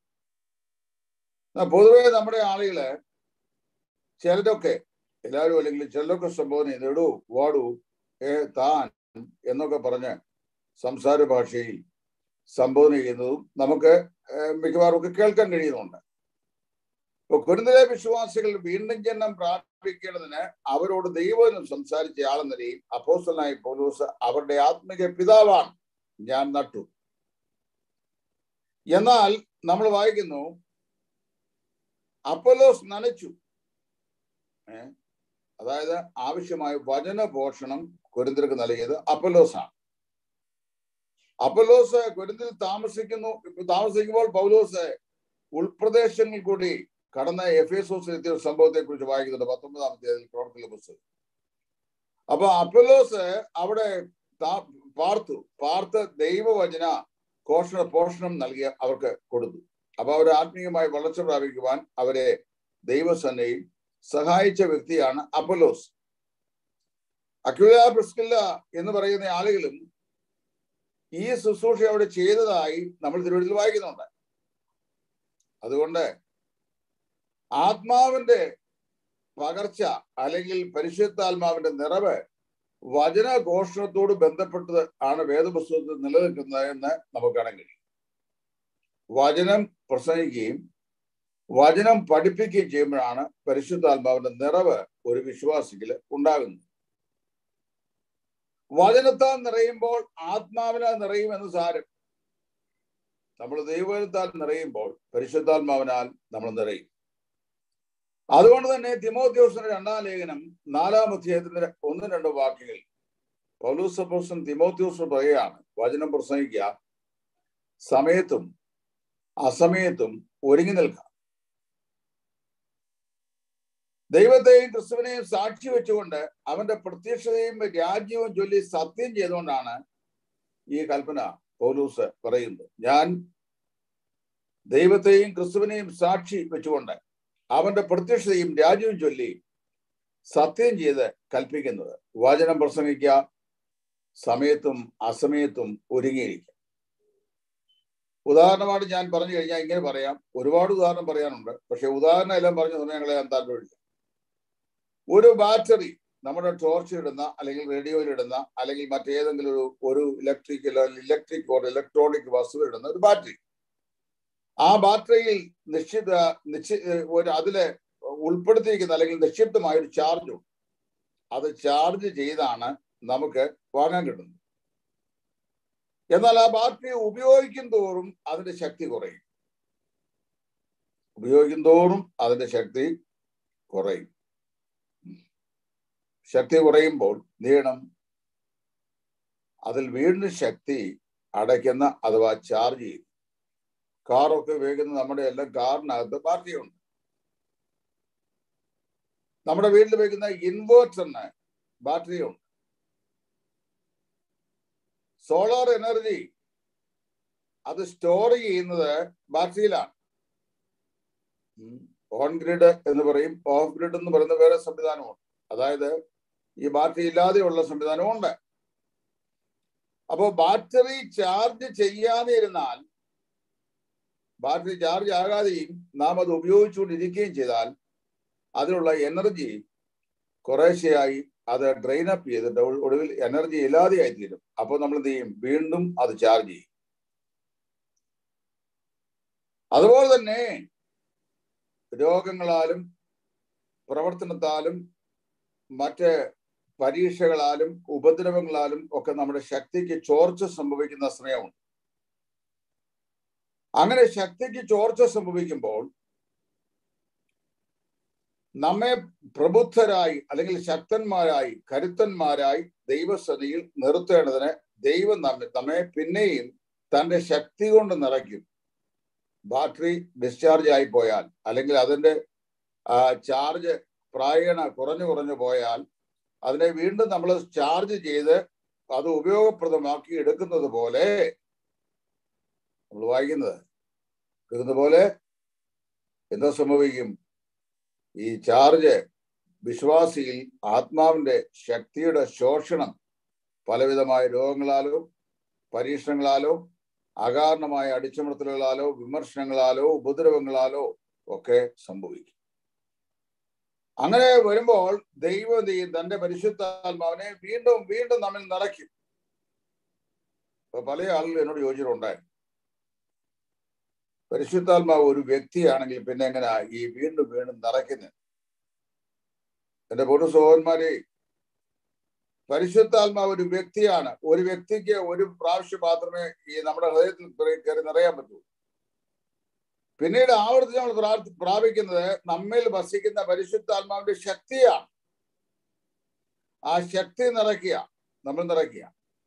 പൊതുവെ നമ്മുടെ ആളുകള് ചിലരൊക്കെ എല്ലാവരും അല്ലെങ്കിൽ ചിലരൊക്കെ സംബോധന ചെയ്ത് എടൂ വാടു ഏ താൻ എന്നൊക്കെ പറഞ്ഞ് സംസാര ഭാഷയിൽ സംബോധന ചെയ്യുന്നതും നമുക്ക് മിക്കവാറും ഒക്കെ കേൾക്കാൻ കഴിയുന്നുണ്ട് ഇപ്പൊ കുരുന്നിലെ വിശ്വാസികൾ വീണ്ടും ജന്മം പ്രാപിക്കേണ്ടതിന് അവരോട് ദൈവം സംസാരിച്ച ആളെന്ന നിലയിൽ അപ്പോസ്റ്റലായ പൗലോസ് അവരുടെ ആത്മിക പിതാവാണ് ഞാൻ നട്ടു എന്നാൽ നമ്മൾ വായിക്കുന്നു അപ്പലോസ് നനച്ചു ഏ അതായത് ആവശ്യമായ വചന പോഷണം കുരുന്തർക്ക് നൽകിയത് അപ്പലോസാണ് അപ്പലോസ് കുരുന്തിൽ താമസിക്കുന്നു താമസിക്കുമ്പോൾ പൗലോസ് ഉൾപ്രദേശങ്ങളിൽ കൂടി കടന്ന എഫേസോസിൽ എത്തിയ ഒരു സംഭവത്തെ കുറിച്ച് വായിക്കുന്നുണ്ട് പത്തൊമ്പതാമത്തെ പ്രവർത്തന പുസ്തകം അപ്പൊ അപ്പലോസ് അവിടെ പാർത്തു പാർത്ത് ദൈവവചന പോഷണ പോഷണം നൽകി അവർക്ക് കൊടുത്തു അപ്പൊ അവർ ആത്മീയമായി വളർച്ച പ്രാപിക്കുവാൻ അവരെ ദൈവസന്നയിൽ സഹായിച്ച വ്യക്തിയാണ് അപ്പലോസ് അക്യുല പ്രിസ്കില്ല എന്ന് പറയുന്ന ആളുകളും ഈ ശുശ്രൂഷ അവിടെ ചെയ്തതായി നമ്മൾ തിരുവനന്തപുരത്തിൽ വായിക്കുന്നുണ്ട് അതുകൊണ്ട് ആത്മാവിന്റെ പകർച്ച അല്ലെങ്കിൽ പരിശുദ്ധാത്മാവിന്റെ നിറവ് വചനഘോഷണത്തോട് ബന്ധപ്പെട്ടത് ആണ് വേദപുസ്തകത്തിൽ നിലനിൽക്കുന്നത് എന്ന് നമുക്ക് കാണാൻ കഴിയും വചനം പ്രസംഗിക്കുകയും വചനം പഠിപ്പിക്കുകയും ചെയ്യുമ്പോഴാണ് പരിശുദ്ധാത്മാവിന്റെ നിറവ് ഒരു വിശ്വാസിക്ക് ഉണ്ടാകുന്നത് വചനത്താൽ നിറയുമ്പോൾ ആത്മാവിനാൽ നിറയുമെന്ന് സാരം നമ്മൾ ദൈവത്താൽ നിറയുമ്പോൾ പരിശുദ്ധാത്മാവിനാൽ നമ്മൾ നിറയും അതുകൊണ്ട് തന്നെ തിമോത്യോസിന്റെ രണ്ടാം ലേഖനം നാലാം അധ്യായത്തിന്റെ ഒന്ന് രണ്ട് വാക്യങ്ങൾ പൗലൂസപ്പോസൻ തിമോത്യോസ് പറയുകയാണ് വചനം പ്രസംഗിക്കുക സമയത്തും അസമയത്തും ഒരുങ്ങി നിൽക്കാം ദൈവത്തെയും ക്രിസ്തുവിനെയും സാക്ഷി വെച്ചുകൊണ്ട് അവന്റെ പ്രത്യക്ഷതയും രാജ്യവും ചൊല്ലി സത്യം ചെയ്തുകൊണ്ടാണ് ഈ കൽപ്പന പൗലൂസ് പറയുന്നത് ഞാൻ ദൈവത്തെയും ക്രിസ്തുവിനെയും സാക്ഷി വെച്ചുകൊണ്ട് അവന്റെ പ്രത്യക്ഷതയും രാജ്യവും ചൊല്ലി സത്യം ചെയ്ത് കൽപ്പിക്കുന്നത് വചനം പ്രസംഗിക്കുക സമയത്തും അസമയത്തും ഒരുങ്ങിയിരിക്കുക ഉദാഹരണമായിട്ട് ഞാൻ പറഞ്ഞു കഴിഞ്ഞാൽ ഇങ്ങനെ പറയാം ഒരുപാട് ഉദാഹരണം പറയാനുണ്ട് പക്ഷെ ഉദാഹരണം എല്ലാം പറഞ്ഞ സമയങ്ങളെ ഞാൻ താല്പര്യമില്ല ഒരു ബാറ്ററി നമ്മുടെ ടോർച്ചിൽ ഇടുന്ന അല്ലെങ്കിൽ റേഡിയോയിൽ ഇടുന്ന അല്ലെങ്കിൽ മറ്റേതെങ്കിലും ഒരു ഒരു ഇലക്ട്രിക് ഇലക്ട്രിക് ഓർ ഇലക്ട്രോണിക് വസ്തു ഇടുന്ന ഒരു ബാറ്ററി ആ ബാറ്ററിയിൽ നിശ്ചിത നിശ്ചി ഒരു അതില് ഉൾപ്പെടുത്തിയിരിക്കുന്ന അല്ലെങ്കിൽ നിക്ഷിപ്തമായ ഒരു ചാർജ് ഉണ്ട് അത് ചാർജ് ചെയ്താണ് നമുക്ക് വാങ്ങാൻ കിട്ടുന്നത് എന്നാൽ ആ ബാറ്ററി ഉപയോഗിക്കും തോറും അതിന്റെ ശക്തി കുറയും ഉപയോഗിക്കും തോറും അതിന്റെ ശക്തി കുറയും ശക്തി കുറയുമ്പോൾ നീണം അതിൽ വീണ്ടും ശക്തി അടയ്ക്കുന്ന അഥവാ ചാർജ് ചെയ്യും കാറൊക്കെ ഉപയോഗിക്കുന്ന നമ്മുടെ എല്ലാം കാറിനകത്ത് ബാറ്ററിയുണ്ട് നമ്മുടെ വീട്ടിൽ ഉപയോഗിക്കുന്ന ഇൻവേർട്ടറിന് ബാറ്ററിയുണ്ട് സോളാർ എനർജി അത് സ്റ്റോർ ചെയ്യുന്നത് ബാറ്ററിയിലാണ് ഓൺ ഗ്രിഡ് എന്ന് പറയും ഓഫ് ഗ്രിഡ് എന്ന് പറയുന്ന വേറെ സംവിധാനമുണ്ട് അതായത് ഈ ബാറ്ററി ഇല്ലാതെയുള്ള സംവിധാനമുണ്ട് അപ്പോൾ ബാറ്ററി ചാർജ് ചെയ്യാതെ ഇരുന്നാൽ ബാറ്ററി ചാർജ് ആകാതെയും നാം അത് ഉപയോഗിച്ചുകൊണ്ടിരിക്കുകയും ചെയ്താൽ അതിനുള്ള എനർജി കുറേശ്ശെയായി അത് ഡ്രെയിൻ അപ്പ് ചെയ്തിട്ട് ഒടുവിൽ എനർജി ഇല്ലാതെയായി തീരും അപ്പോൾ നമ്മൾ എന്ത് ചെയ്യും വീണ്ടും അത് ചാർജ് ചെയ്യും അതുപോലെ തന്നെ രോഗങ്ങളാലും പ്രവർത്തനത്താലും മറ്റ് പരീക്ഷകളാലും ഉപദ്രവങ്ങളാലും ഒക്കെ നമ്മുടെ ശക്തിക്ക് ചോർച്ച സംഭവിക്കുന്ന സമയമുണ്ട് അങ്ങനെ ശക്തിക്ക് ചോർച്ച സംഭവിക്കുമ്പോൾ നമ്മെ പ്രബുദ്ധരായി അല്ലെങ്കിൽ ശക്തന്മാരായി കരുത്തന്മാരായി ദൈവസതിയിൽ നിർത്തേണ്ടതിന് ദൈവം നമ്മെ നമ്മെ പിന്നെയും തന്റെ ശക്തി കൊണ്ട് നിറയ്ക്കും ബാറ്ററി ഡിസ്ചാർജ് ആയി പോയാൽ അല്ലെങ്കിൽ അതിന്റെ ചാർജ് പ്രായണ കുറഞ്ഞു കുറഞ്ഞു പോയാൽ അതിനെ വീണ്ടും നമ്മൾ ചാർജ് ചെയ്ത് അത് ഉപയോഗപ്രദമാക്കി എടുക്കുന്നത് പോലെ നമ്മൾ വായിക്കുന്നത് എടുക്കുന്ന പോലെ എന്താ സംഭവിക്കും ഈ ചാർജ് വിശ്വാസിയിൽ ആത്മാവിന്റെ ശക്തിയുടെ ശോഷണം പലവിധമായ രോഗങ്ങളാലോ പരീക്ഷണങ്ങളാലോ അകാരണമായ അടിച്ചമർത്തലുകളാലോ വിമർശനങ്ങളാലോ ഉപദ്രവങ്ങളാലോ ഒക്കെ സംഭവിക്കും അങ്ങനെ വരുമ്പോൾ ദൈവം തന്റെ പരിശുദ്ധാത്മാവിനെ വീണ്ടും വീണ്ടും നമ്മിൽ നിറയ്ക്കും ഇപ്പൊ പല ആളുകൾ എന്നോട് ചോദിച്ചിട്ടുണ്ടായിരുന്നു പരിശുദ്ധാത്മാവ് ഒരു വ്യക്തിയാണെങ്കിൽ പിന്നെ എങ്ങനെ ഈ വീണ്ടും വീണ്ടും നിറയ്ക്കുന്നത് എന്റെ പൊതു സഹോദരന്മാരെ പരിശുദ്ധാത്മാവ് ഒരു വ്യക്തിയാണ് ഒരു വ്യക്തിക്ക് ഒരു പ്രാവശ്യം മാത്രമേ ഈ നമ്മുടെ ഹൃദയത്തിൽ കയറി നിറയാൻ പറ്റൂ പിന്നീട് ആവർത്തിച്ച് നമ്മൾ പ്രാർത്ഥി പ്രാപിക്കുന്നത് നമ്മിൽ വസിക്കുന്ന പരിശുദ്ധാത്മാവിന്റെ ശക്തിയാണ് ആ ശക്തി നിറയ്ക്കുക നമ്മൾ നിറയ്ക്കുക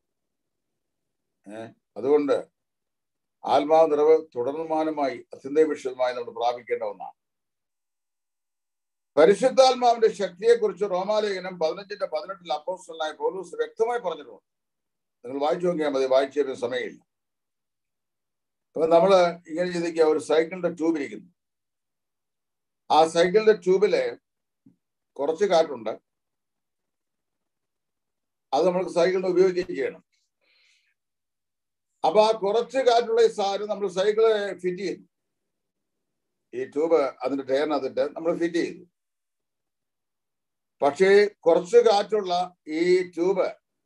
ഏഹ് അതുകൊണ്ട് ആത്മാവ് നിറവ് തുടർമാനമായി അത്യന്തവിഷയമായി നമ്മൾ പ്രാപിക്കേണ്ട ഒന്നാണ് പരിശുദ്ധാത്മാവിന്റെ ശക്തിയെക്കുറിച്ച് റോമാലേഖനം പതിനഞ്ചിന്റെ പതിനെട്ടിൽ അപ്പോസ്റ്റലായ പോലൂസ് വ്യക്തമായി പറഞ്ഞിട്ടുണ്ട് നിങ്ങൾ വായിച്ചു നോക്കിയാൽ മതി വായിച്ചു തരുന്ന സമയമില്ല അപ്പൊ നമ്മള് ഇങ്ങനെ ചിന്തിക്കുക ഒരു സൈക്കിളിന്റെ ട്യൂബ് ഇരിക്കുന്നു ആ സൈക്കിളിന്റെ ട്യൂബില് കുറച്ച് കാറ്റുണ്ട് അത് നമുക്ക് സൈക്കിളിന് ഉപയോഗിക്കുകയും ചെയ്യണം അപ്പൊ ആ കുറച്ച് കാറ്റുള്ള ഈ സാധനം നമ്മൾ സൈക്കിള് ഫിറ്റ് ചെയ്യുന്നു ഈ ട്യൂബ് അതിന്റെ ടയറിനകത്തിട്ട് നമ്മൾ ഫിറ്റ് ചെയ്തു പക്ഷേ കുറച്ച് കാറ്റുള്ള ഈ ട്യൂബ്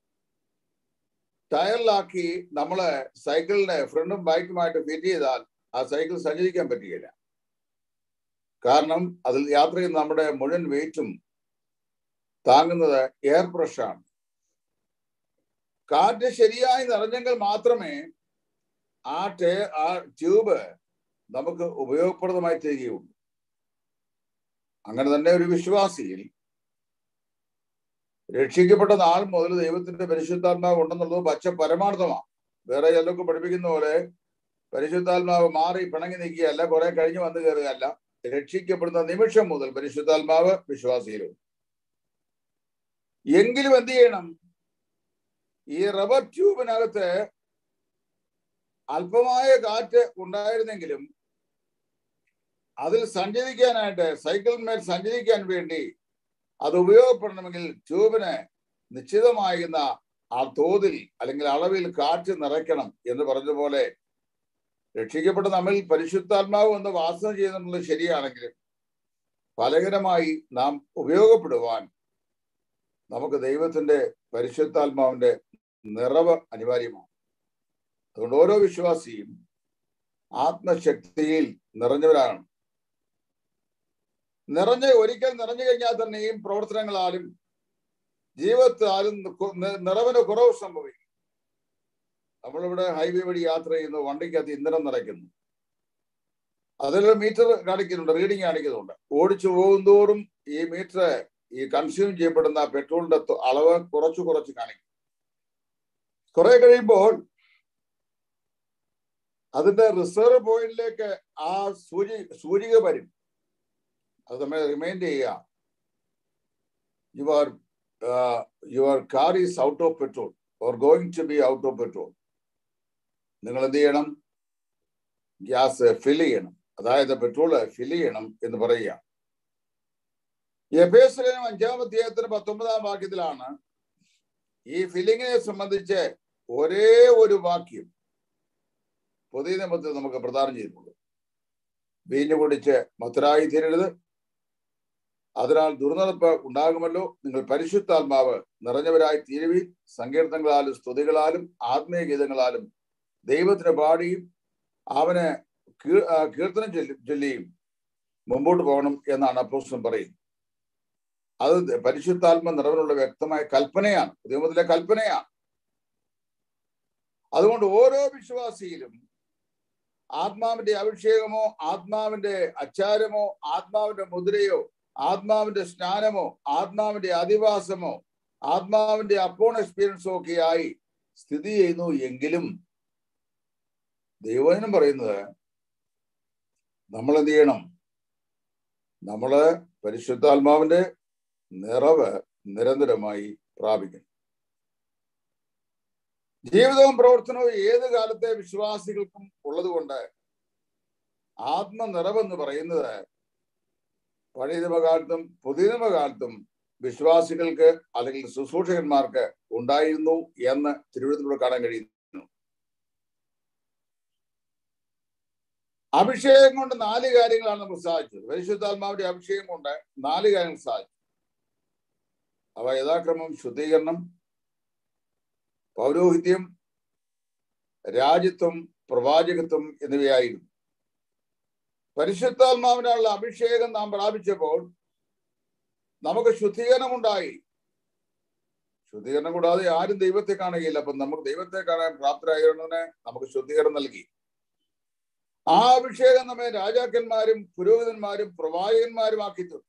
ടയറിലാക്കി നമ്മള് സൈക്കിളിനെ ഫ്രണ്ടും ബാക്കുമായിട്ട് ഫിറ്റ് ചെയ്താൽ ആ സൈക്കിൾ സഞ്ചരിക്കാൻ പറ്റുകയില്ല കാരണം അതിൽ യാത്ര ചെയ്യുന്ന നമ്മുടെ മുഴുവൻ വെയിറ്റും താങ്ങുന്നത് എയർ പ്രഷറാണ് കാറ്റ് ശരിയായി നിറഞ്ഞെങ്കിൽ മാത്രമേ ആ ടേ ആ ട്യൂബ് നമുക്ക് ഉപയോഗപ്രദമായി തീരുകയുള്ളൂ അങ്ങനെ തന്നെ ഒരു വിശ്വാസിയിൽ രക്ഷിക്കപ്പെട്ട നാൾ മുതൽ ദൈവത്തിന്റെ പരിശുദ്ധാത്മാവ് ഉണ്ടെന്നുള്ളത് പച്ച പരമാർത്ഥമാണ് വേറെ ചിലർക്ക് പഠിപ്പിക്കുന്ന പോലെ പരിശുദ്ധാത്മാവ് മാറി പിണങ്ങി നിൽക്കുകയല്ല കുറെ കഴിഞ്ഞ് വന്നു കയറുകയല്ല രക്ഷിക്കപ്പെടുന്ന നിമിഷം മുതൽ പരിശുദ്ധാത്മാവ് വിശ്വാസിയിലും എങ്കിലും എന്ത് ചെയ്യണം ഈ റബ്ബർ ട്യൂബിനകത്ത് അല്പമായ കാറ്റ് ഉണ്ടായിരുന്നെങ്കിലും അതിൽ സഞ്ചരിക്കാനായിട്ട് സൈക്കിളിന്മേൽ സഞ്ചരിക്കാൻ വേണ്ടി അത് ഉപയോഗപ്പെടണമെങ്കിൽ ട്യൂബിന് നിശ്ചിതമാകുന്ന ആ തോതിൽ അല്ലെങ്കിൽ അളവിൽ കാറ്റ് നിറയ്ക്കണം എന്ന് പറഞ്ഞതുപോലെ രക്ഷിക്കപ്പെട്ട നമ്മിൽ പരിശുദ്ധാത്മാവ് എന്ന് വാസന ചെയ്യുന്നുള്ളത് ശരിയാണെങ്കിലും ഫലകരമായി നാം ഉപയോഗപ്പെടുവാൻ നമുക്ക് ദൈവത്തിന്റെ പരിശുദ്ധാത്മാവിന്റെ നിറവ് അനിവാര്യമാണ് അതുകൊണ്ട് ഓരോ വിശ്വാസിയും ആത്മശക്തിയിൽ നിറഞ്ഞവരാണ് നിറഞ്ഞ ഒരിക്കൽ നിറഞ്ഞു കഴിഞ്ഞാൽ തന്നെയും പ്രവർത്തനങ്ങളാലും ജീവിതത്താലും നിറവിന് കുറവ് സംഭവിക്കും നമ്മളിവിടെ ഹൈവേ വഴി യാത്ര ചെയ്യുന്നു വണ്ടിക്കകത്ത് ഇന്ധനം നിറയ്ക്കുന്നു അതിൽ മീറ്റർ കാണിക്കുന്നുണ്ട് റീഡിങ് കാണിക്കുന്നുണ്ട് ഓടിച്ചു പോകുന്തോറും ഈ മീറ്റർ ഈ കൺസ്യൂം ചെയ്യപ്പെടുന്ന പെട്രോളിന്റെ അളവ് കുറച്ചു കുറച്ച് കാണിക്കും കുറെ കഴിയുമ്പോൾ അതിന്റെ റിസർവ് പോയിന്റിലേക്ക് ആ സൂചി സൂചിക വരും അത് നമ്മൾ റിമൈൻഡ് ചെയ്യുക your your car is out of petrol or going to be out of petrol നിങ്ങൾ എന്ത് ചെയ്യണം ഗ്യാസ് ഫില്ല് ചെയ്യണം അതായത് പെട്രോൾ ഫില്ല് ചെയ്യണം എന്ന് പറയുക എഫേസ്ലേനും അഞ്ചാം അധ്യായത്തിന് പത്തൊമ്പതാം വാക്യത്തിലാണ് ഈ ഫില്ലിങ്ങിനെ സംബന്ധിച്ച് ഒരേ ഒരു വാക്യം പുതിയ നിയമത്തിൽ നമുക്ക് പ്രദാനം ചെയ്തിട്ടുണ്ട് വീഞ്ഞു കുടിച്ച് മധുരായി തീരരുത് അതിനാൽ ദുർനടപ്പ് ഉണ്ടാകുമല്ലോ നിങ്ങൾ പരിശുദ്ധാത്മാവ് നിറഞ്ഞവരായി തീരുവിൻ സങ്കീർത്തനങ്ങളാലും സ്തുതികളാലും ആത്മീയ ഗീതങ്ങളാലും ദൈവത്തിന് പാടിയും അവന് കീർത്തനം ചൊല്ലി ചൊല്ലിയും മുമ്പോട്ട് പോകണം എന്നാണ് അപ്പോസ്റ്റൻ പറയുന്നത് അത് പരിശുദ്ധാത്മ നിറവിനുള്ള വ്യക്തമായ കൽപ്പനയാണ് ദൈവത്തിലെ കൽപ്പനയാണ് അതുകൊണ്ട് ഓരോ വിശ്വാസിയിലും ആത്മാവിന്റെ അഭിഷേകമോ ആത്മാവിന്റെ അച്ചാരമോ ആത്മാവിന്റെ മുദ്രയോ ആത്മാവിന്റെ സ്നാനമോ ആത്മാവിന്റെ അധിവാസമോ ആത്മാവിന്റെ അപ്പോൺ എക്സ്പീരിയൻസോ ഒക്കെ ആയി സ്ഥിതി ചെയ്യുന്നു എങ്കിലും ദൈവജനം പറയുന്നത് നമ്മൾ എന്ത് ചെയ്യണം നമ്മള് പരിശുദ്ധാത്മാവിന്റെ നിറവ് നിരന്തരമായി പ്രാപിക്കണം ജീവിതവും പ്രവർത്തനവും ഏത് കാലത്തെ വിശ്വാസികൾക്കും ഉള്ളതുകൊണ്ട് ആത്മനിറവെന്ന് പറയുന്നത് പഴയ നിയമകാലത്തും പുതിയ നിയമകാലത്തും വിശ്വാസികൾക്ക് അല്ലെങ്കിൽ ശുശ്രൂഷകന്മാർക്ക് ഉണ്ടായിരുന്നു എന്ന് തിരുവനന്തപുരം കാണാൻ കഴിയുന്നു അഭിഷേകം കൊണ്ട് നാല് കാര്യങ്ങളാണ് നമുക്ക് സാധിച്ചത് പരിശുദ്ധാത്മാവിന്റെ അഭിഷേകം കൊണ്ട് നാല് കാര്യങ്ങൾ സാധിച്ചു അവ യഥാക്രമം ശുദ്ധീകരണം പൗരോഹിത്യം രാജ്യത്വം പ്രവാചകത്വം എന്നിവയായിരുന്നു പരിശുദ്ധാത്മാവിനുള്ള അഭിഷേകം നാം പ്രാപിച്ചപ്പോൾ നമുക്ക് ശുദ്ധീകരണം ഉണ്ടായി ശുദ്ധീകരണം കൂടാതെ ആരും ദൈവത്തെ കാണുകയില്ല അപ്പൊ നമുക്ക് ദൈവത്തെ കാണാൻ പ്രാപ്തരായതിനെ നമുക്ക് ശുദ്ധീകരണം നൽകി ആ അഭിഷേകം നമ്മെ രാജാക്കന്മാരും പുരോഹിതന്മാരും പ്രവാചകന്മാരും ആക്കി തീർന്നു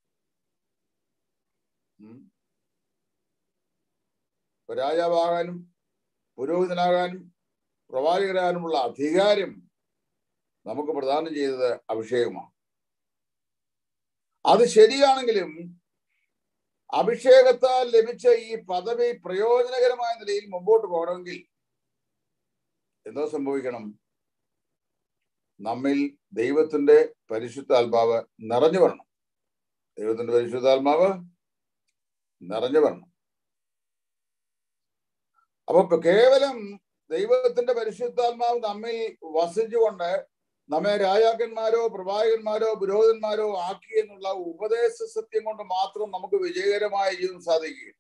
രാജാവാകാനും പുരോഹിതനാകാനും പ്രവാചകരാകാനുമുള്ള അധികാരം നമുക്ക് പ്രദാനം ചെയ്തത് അഭിഷേകമാണ് അത് ശരിയാണെങ്കിലും അഭിഷേകത്താൽ ലഭിച്ച ഈ പദവി പ്രയോജനകരമായ നിലയിൽ മുമ്പോട്ട് പോകണമെങ്കിൽ എന്തോ സംഭവിക്കണം നമ്മിൽ ദൈവത്തിന്റെ പരിശുദ്ധാത്മാവ് നിറഞ്ഞു വരണം ദൈവത്തിന്റെ പരിശുദ്ധാത്മാവ് നിറഞ്ഞു വരണം അപ്പൊ കേവലം ദൈവത്തിന്റെ പരിശുദ്ധാത്മാവ് നമ്മിൽ വസിച്ചുകൊണ്ട് നമ്മെ രാജാക്കന്മാരോ പ്രവാചകന്മാരോ പുരോഹിതന്മാരോ ആക്കി എന്നുള്ള ഉപദേശ സത്യം കൊണ്ട് മാത്രം നമുക്ക് വിജയകരമായ ജീവിതം സാധിക്കുകയില്ല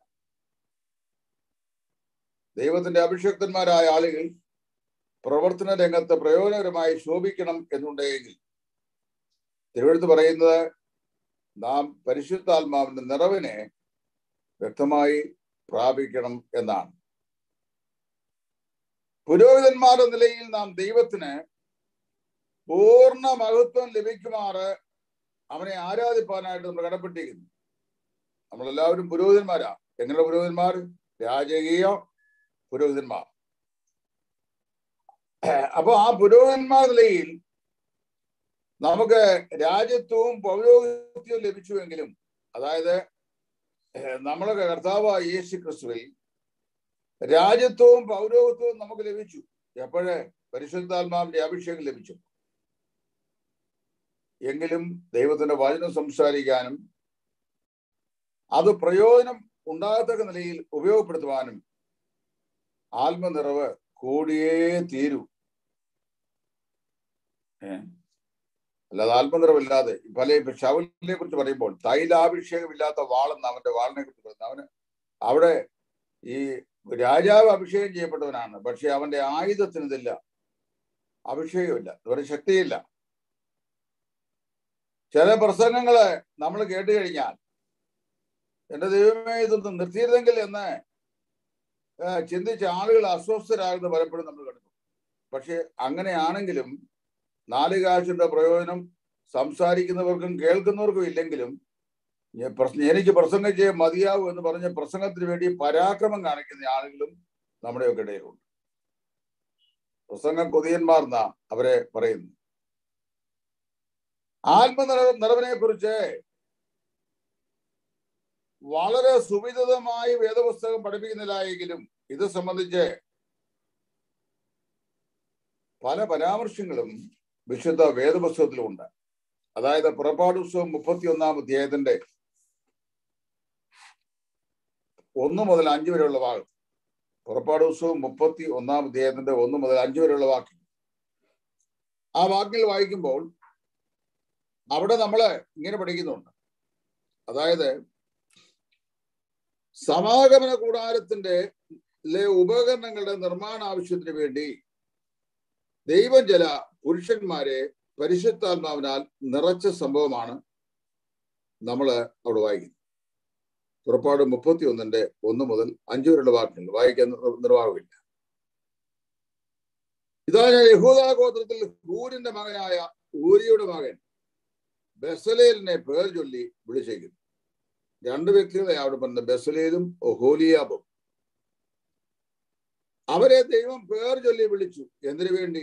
ദൈവത്തിന്റെ അഭിഷക്തന്മാരായ ആളുകൾ പ്രവർത്തന രംഗത്ത് പ്രയോജനകരമായി ശോഭിക്കണം എന്നുണ്ടെങ്കിൽ തിരുവഴുത്ത് പറയുന്നത് നാം പരിശുദ്ധാത്മാവിന്റെ നിറവിനെ വ്യക്തമായി പ്രാപിക്കണം എന്നാണ് പുരോഹിതന്മാരുടെ നിലയിൽ നാം ദൈവത്തിന് പൂർണ്ണ മഹത്വം ലഭിക്കുമാറ് അവനെ ആരാധിപ്പാനായിട്ട് നമ്മൾ കടപ്പെട്ടിരിക്കുന്നു നമ്മളെല്ലാവരും പുരോഹിതന്മാരാ എങ്ങനെയുള്ള പുരോഹിതന്മാർ രാജകീയ പുരോഹിതന്മാർ അപ്പൊ ആ പുരോഹിതന്മാർ നിലയിൽ നമുക്ക് രാജ്യത്വവും പൗരോഹിത്യവും ലഭിച്ചുവെങ്കിലും അതായത് നമ്മളെ കർത്താവായ യേശു ക്രിസ്തുവിൽ രാജ്യത്വവും പൗരോഹിത്യവും നമുക്ക് ലഭിച്ചു എപ്പോഴേ പരിശുദ്ധാത്മാവിന്റെ അഭിഷേകം ലഭിച്ചു എങ്കിലും ദൈവത്തിന്റെ വചനം സംസാരിക്കാനും അത് പ്രയോജനം ഉണ്ടാകത്തക്ക നിലയിൽ ഉപയോഗപ്പെടുത്തുവാനും ആത്മനിറവ് കൂടിയേ തീരൂ അല്ലാതെ ആത്മനിറവില്ലാതെ പല ശവലിനെ കുറിച്ച് പറയുമ്പോൾ തൈലാഭിഷേകമില്ലാത്ത വാളെന്ന് അവന്റെ വാളിനെ കുറിച്ച് പറയുന്നത് അവന് അവിടെ ഈ രാജാവ് അഭിഷേകം ചെയ്യപ്പെട്ടവനാണ് പക്ഷെ അവന്റെ ആയുധത്തിന് ഇതില്ല അഭിഷേകമില്ല ഒരു ശക്തിയില്ല ചില പ്രസംഗങ്ങള് നമ്മൾ കേട്ട് കഴിഞ്ഞാൽ എന്റെ ദൈവമേ ഇതൊന്നും നിർത്തിയിരുന്നെങ്കിൽ എന്ന് ചിന്തിച്ച ആളുകൾ അസ്വസ്ഥരാകുന്ന പലപ്പോഴും നമ്മൾ കണ്ടു പക്ഷെ അങ്ങനെയാണെങ്കിലും നാല് കാശിന്റെ പ്രയോജനം സംസാരിക്കുന്നവർക്കും കേൾക്കുന്നവർക്കും ഇല്ലെങ്കിലും എനിക്ക് പ്രസംഗം ചെയ്യാൻ മതിയാവും എന്ന് പറഞ്ഞ പ്രസംഗത്തിന് വേണ്ടി പരാക്രമം കാണിക്കുന്ന ആളുകളും നമ്മുടെയൊക്കെ ഇടയിലുണ്ട് പ്രസംഗ കൊതിയന്മാർ എന്നാ അവരെ പറയുന്നു ആത്മനിറ നിറവിനെ കുറിച്ച് വളരെ സുവിദിതമായി വേദപുസ്തകം പഠിപ്പിക്കുന്നില്ലായെങ്കിലും ഇത് സംബന്ധിച്ച് പല പരാമർശങ്ങളും വിശുദ്ധ വേദപുസ്തകത്തിലുമുണ്ട് അതായത് പുറപ്പാട് പുസ്തകം മുപ്പത്തി ഒന്നാം അധ്യായത്തിന്റെ ഒന്ന് മുതൽ അഞ്ച് വരെയുള്ള ഭാഗം പുറപ്പാട് പുസ്തകം മുപ്പത്തി ഒന്നാം അധ്യായത്തിന്റെ ഒന്ന് മുതൽ അഞ്ച് വരെയുള്ള വാക്യം ആ വാക്യങ്ങൾ വായിക്കുമ്പോൾ അവിടെ നമ്മള് ഇങ്ങനെ പഠിക്കുന്നുണ്ട് അതായത് സമാഗമന കൂടാരത്തിന്റെ ഉപകരണങ്ങളുടെ നിർമ്മാണ ആവശ്യത്തിന് വേണ്ടി ദൈവം ചില പുരുഷന്മാരെ പരിശുദ്ധാത്മാവിനാൽ നിറച്ച സംഭവമാണ് നമ്മൾ അവിടെ വായിക്കുന്നത് പുറപ്പാട് മുപ്പത്തി ഒന്നിന്റെ ഒന്ന് മുതൽ അഞ്ചു വരെയുള്ള വാക്യങ്ങൾ വായിക്കാൻ നിർവാഹമില്ല ഇതാ ഞാൻ യഹൂദാ ഗോത്രത്തിൽ ഹൂരിന്റെ മകനായ ഊരിയുടെ മകൻ ബസലേലിനെ പേർ ചൊല്ലി വിളിച്ചേക്കുന്നു രണ്ട് വ്യക്തികളെ അവിടെ പറഞ്ഞ ബസലേലും ഒഹോലിയാബും അവരെ ദൈവം പേർ ചൊല്ലി വിളിച്ചു എന്തിനു വേണ്ടി